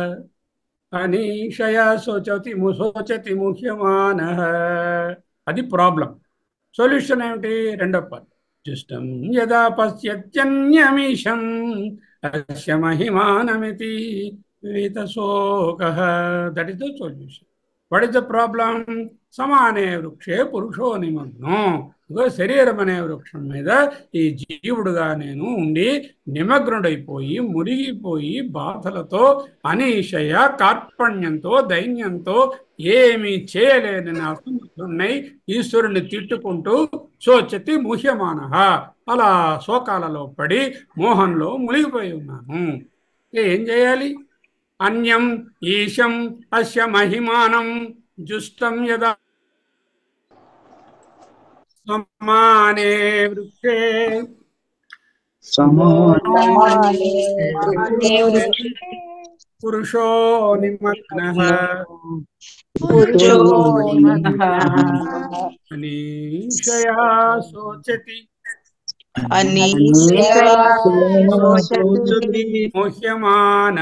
అనీషయ శోచతి శోచతి ముహ్యమాన అది ప్రాబ్లం సొల్యూషన్ ఏమిటి రెండో పార్ట్ జుష్టం యదా పశ్యత్యన్యమీశం అస్య మహిమానమితి వితశోక that is the solution what is the problem సమానే వృక్షే పురుషో నిమగ్నం ఇగో శరీరం అనే వృక్షం మీద ఈ జీవుడుగా నేను ఉండి నిమగ్నుడైపోయి మునిగిపోయి బాధలతో అనీషయ కార్పణ్యంతో దైన్యంతో ఏమీ చేయలేని అసమర్థున్నై ఈశ్వరుని తిట్టుకుంటూ శోచతి ముహ్యమాన అలా శోకాలలో పడి మోహంలో మునిగిపోయి ఉన్నాను ఏం చేయాలి అన్యం ఈశం అస్య మహిమానం జుష్టం యదా సమానే వృక్షే సమానే వృక్షే పురుషో నిమగ్న పురుషో నిమగ్నః అనీషయా శోచతి అనీషయా శోచతి ముహ్యమాన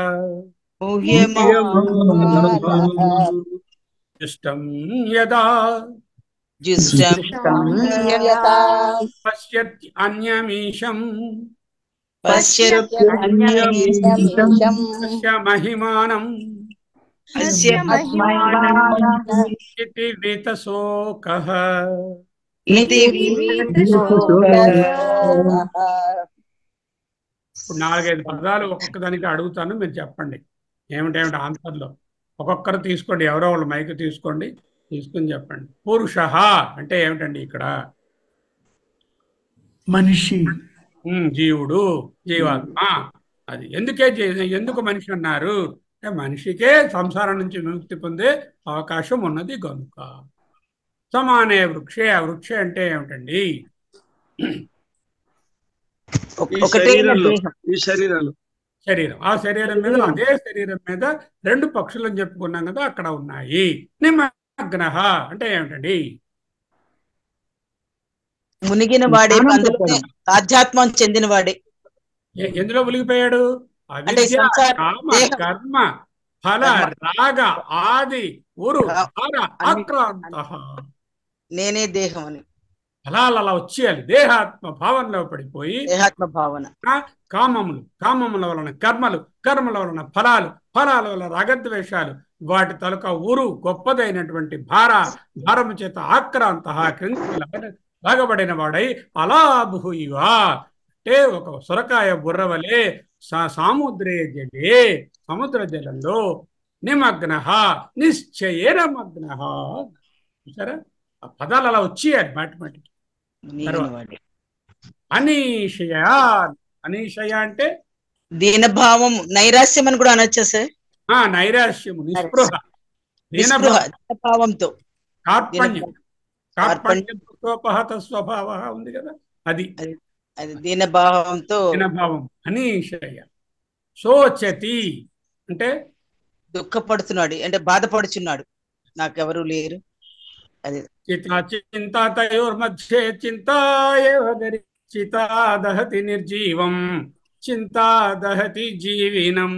జుష్టం యదా జుష్టం యదా పశ్యతి అన్యమీశం పశ్యత్యన్యమీశం తస్య మహిమానం అస్య మహిమానం ఇతి వితశోకః ఇతి ఇప్పుడు నాలుగైదు పదాలు ఒక్కొక్క దానికి అడుగుతాను మీరు చెప్పండి ఏమిటేమిటి ఆన్సర్లో ఒక్కొక్కరు తీసుకోండి ఎవరో వాళ్ళు మైక్ తీసుకోండి తీసుకుని చెప్పండి పురుష అంటే ఏమిటండి ఇక్కడ మనిషి ఉమ్, జీవుడు జీవాత్మ అది ఎందుకే జీ- ఎందుకు మనిషి అన్నారు అంటే మనిషికే సంసారం నుంచి విముక్తి పొందే అవకాశం ఉన్నది కనుక సమానే వృక్షే ఆ వృక్ష అంటే ఏమిటండి ఈ ఒకటే శరీరంలో దేహం ఈ శరీరాలు శరీరం ఆ శరీరం మీద అదే శరీరం మీద రెండు పక్షులను చెప్పుకున్నాం కదా అక్కడ ఉన్నాయి నిమగ్న అంటే ఏమిటండి మునిగిన వాడే అందులోనే ఆధ్యాత్మం చెందిన వాడే ఎ- ఎందులో మునిగిపోయాడు అంటే అవిద్య సంసార కామ దేహం. కర్మ ఫల కర్మ. రాగ ఆది ఉరు ఆ, హర అన్ని- ఆక్రాంత నేనే దేహం అని ఫలాలు అలా వచ్చేయాలి దేహాత్మ భావంలో పడిపోయి దేహాత్మ భావన కామములు కామముల వలన కర్మలు కర్మల వలన ఫలాలు ఫలాల వలన రాగద్వేషాలు వాటి తలక ఊరు గొప్పదైనటువంటి భార భారము చేత ఆక్రాంత క్రింది లాగ- లాగబడిన వాడై అలా భూయివా అంటే ఒక సొరకాయ బుర్రవలే సా- సాముద్రే జలే సముద్ర జలంలో నిమగ్న నిశ్చయేన మగ్న చూసారా ఆ పదాలు అలా వచ్చేయాలి మాటిమాటికి మునిగిన తర్వాత. వాడే అనీషయ అనీషయ అంటే దీనభావం నైరాస్యం అని కూడా అనొచ్చా సార్ ఆ నైరాశ్యము నిస్పృహ నిస్పృహ దీనభావం దీనభావంతో కార్పణ్యం కార్పణ్యం. కార్పణ్యపహత స్వభావ ఉంది కదా అది అది దీనభావంతో దీనభావం అనీషయ శోచతి అంటే దుఃఖపడుతున్నాడు అంటే బాధపడుచున్నాడు నాకెవరు లేరు అది చితా చింతాతయోర్మధ్యే చింతా ఏవ గరి చితా దహతి నిర్జీవం చింతా దహతి జీవినం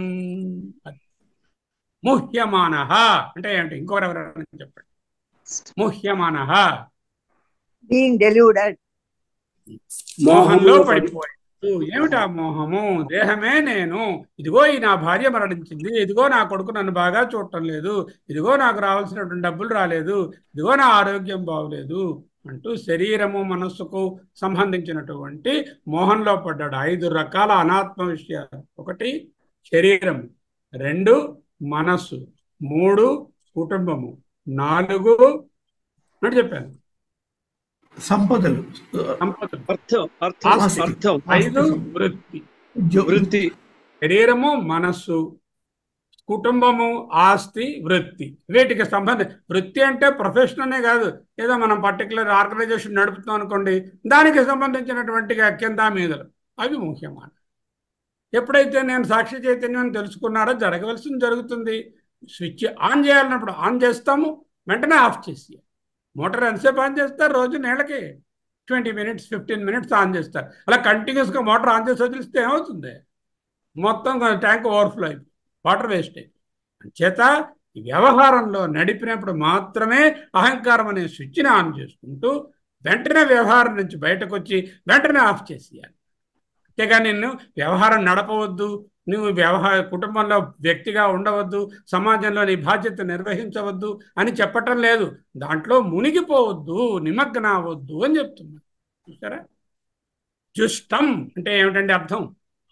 ముహ్యమాన అంటే ఏంటి ఇంకొకరు ఎవరైనా చెప్పండి ముహ్యమాన being deluded. మోహంలో పడిపోయాడు ఏమిటా మోహము దేహమే నేను ఇదిగో ఈ నా భార్య మరణించింది ఇదిగో నా కొడుకు నన్ను బాగా చూడటం లేదు ఇదిగో నాకు రావాల్సినటువంటి డబ్బులు రాలేదు ఇదిగో నా ఆరోగ్యం బాగలేదు అంటూ శరీరము మనస్సుకు సంబంధించినటువంటి మోహంలో పడ్డాడు ఐదు రకాల అనాత్మ విషయాలు ఒకటి శరీరం రెండు మనస్సు మూడు కుటుంబము నాలుగు అంటే చెప్పాను సంపదలు సంపదలు అర్థం అర్థం ఆస్తి. అర్థం ఐదు వృత్తి ఉద్యో- వృత్తి శరీరము మనస్సు కుటుంబము ఆస్తి వృత్తి వీటికి సంబంధం వృత్తి అంటే ప్రొఫెషన్ అనే కాదు ఏదో మనం పర్టికులర్ ఆర్గనైజేషన్ నడుపుతాం అనుకోండి దానికి సంబంధించినటువంటి కింద మీదలు అవి ముఖ్యమైన ఎప్పుడైతే నేను సాక్షి చైతన్యం అని తెలుసుకున్నారో జరగవలసింది జరుగుతుంది స్విచ్ ఆన్ చేయాలన్నప్పుడు ఆన్ చేస్తాము వెంటనే ఆఫ్ చేసి మోటార్ ఎంతసేపు ఆన్ చేస్తారు రోజు నేలకి twenty minutes fifteen minutes on చేస్తారు అలా కంటిన్యూస్గా మోటార్ ఆన్ చేసి వదిలిస్తే ఏమవుతుంది మొత్తం ట్యాంక్ ఓవర్ఫ్లో అయిపోయి వాటర్ వేస్ట్ అయిపోయి చేత ఈ వ్యవహారంలో నడిపినప్పుడు మాత్రమే అహంకారం అనే స్విచ్ని ఆన్ చేసుకుంటూ వెంటనే వ్యవహారం నుంచి బయటకు వచ్చి వెంటనే ఆఫ్ చేసేయాలి అంతేగా నిన్ను వ్యవహారం నడపవద్దు నువ్వు వ్యవహార కుటుంబంలో వ్యక్తిగా ఉండవద్దు సమాజంలో నీ బాధ్యత నిర్వహించవద్దు అని చెప్పటం లేదు దాంట్లో మునిగిపోవద్దు నిమగ్న అవ్వద్దు అని చెప్తున్నా చూసారా జుష్టం అంటే ఏమిటండి అర్థం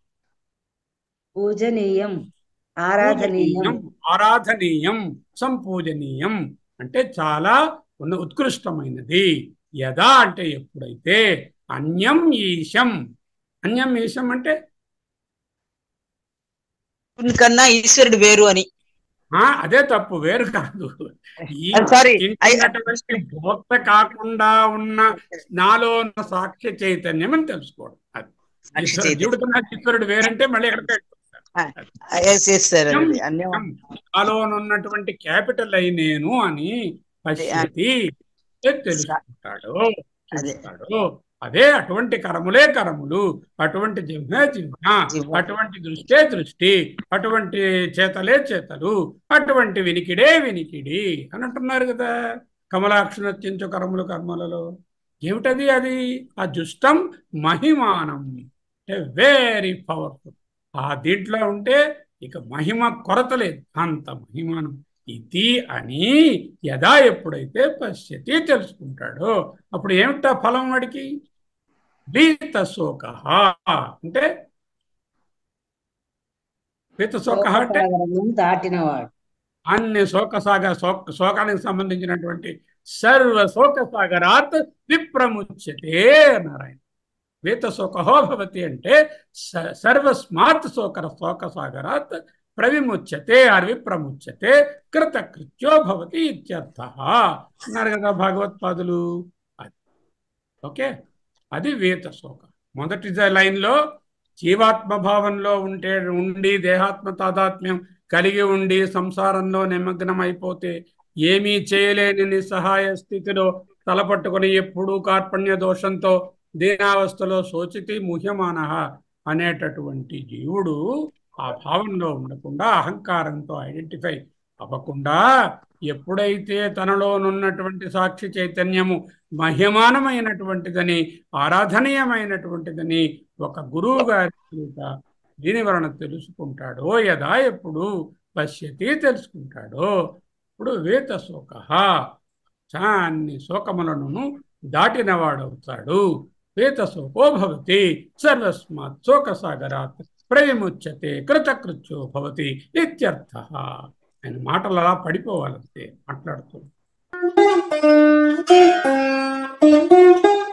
పూజనీయం ఆరాధనీయం పూజనీయం, ఆరాధనీయం సంపూజనీయం అంటే చాలా ఉన్న ఉత్కృష్టమైనది యదా అంటే ఎప్పుడైతే అన్యం ఈశం అన్యం ఈశం అంటే కన్నా ఈశ్వరుడు వేరు అని ఆ అదే తప్పు వేరు కాదు ఈ I'm sorry. I- తింటున్నటువంటి భోక్త కాకుండా ఉన్న నాలో ఉన్న సాక్ష్య చైతన్యం అని తెలుసుకోవడం అది సాక్షి ఈశ్వరుడు- చైతన్యం. జీవుడు కన్నా ఈశ్వరుడు వేరంటే మళ్ళీ ఎక్కడ ఎస్ ఎస్ సార్ అది అన్యం నాలోనున్నటువంటి క్యాపిటల్ అయి నేను అని పశ్యతి తెలుసుకుంటాడు అదే. చూస్తాడు అదే అటువంటి కరములే కరములు అటువంటి జిహ్నే జిహ్న జిహ్వ. అటువంటి దృష్టే దృష్టి అటువంటి చేతలే చేతలు అటువంటి వినికిడే వినికిడి అని అంటున్నారు కదా కమలాక్షి నర్చించు కరములు కర్మలలో ఏమిటది అది ఆ జుష్టం మహిమానం అంటే వెరీ పవర్ఫుల్ ఆ దీంట్లో ఉంటే ఇక మహిమ కొరత లేదు అంత మహిమానం ఇది అని యదా ఎప్పుడైతే పశ్యతి తెలుసుకుంటాడో అప్పుడు ఏమిటా ఫలం వాడికి వీత శోక అంటే వీత శోక అంటే శోకసాగరమును దాటినవాడు అన్ని శోకసాగ శోక శోకానికి సంబంధించినటువంటి సర్వ శోక సాగరాత్ విప్రముచ్యతే నారాయణ వీత శోకహో భవతి అంటే స- సర్వస్మాత్ శోకర శోక సాగరాత్ ప్రవిముచ్యతే ఆర్ విప్రముచ్యతే కృతకృత్యో భవతి ఇత్యర్థ అన్నారు కదా భగవత్పాదులు అది ఓకే అది వీత శోక మొదటి లైన్లో జీవాత్మ భావంలో ఉంటే ఉండి దేహాత్మ తాదాత్మ్యం కలిగి ఉండి సంసారంలో నిమగ్నం అయిపోతే ఏమీ చేయలేని నిస్సహాయ స్థితిలో తలపట్టుకుని ఎప్పుడూ కార్పణ్య దోషంతో దీనావస్థలో శోచితి ముహ్యమాన అనేటటువంటి జీవుడు ఆ భావంలో ఉండకుండా అహంకారంతో ఐడెంటిఫై అవ్వకుండా ఎప్పుడైతే తనలోనున్నటువంటి సాక్షి చైతన్యము మహ్యమానమైనటువంటిదని ఆరాధనీయమైనటువంటిదని ఒక గురువు గారి చేత దీని వలన తెలుసుకుంటాడో యదా ఎప్పుడు పశ్యతి తెలుసుకుంటాడో ఇప్పుడు వేత శోక చాన్ని శోకములను దాటినవాడవుతాడు వేత శోకో భవతి సర్వస్మాత్ శోక సాగరాత్ ప్రవిముచ్యతే కృతకృత్యో భవతి ఇత్యర్థ ఆయన మాటలు అలా పడిపోవాలంతే మాట్లాడుతూ Thank you.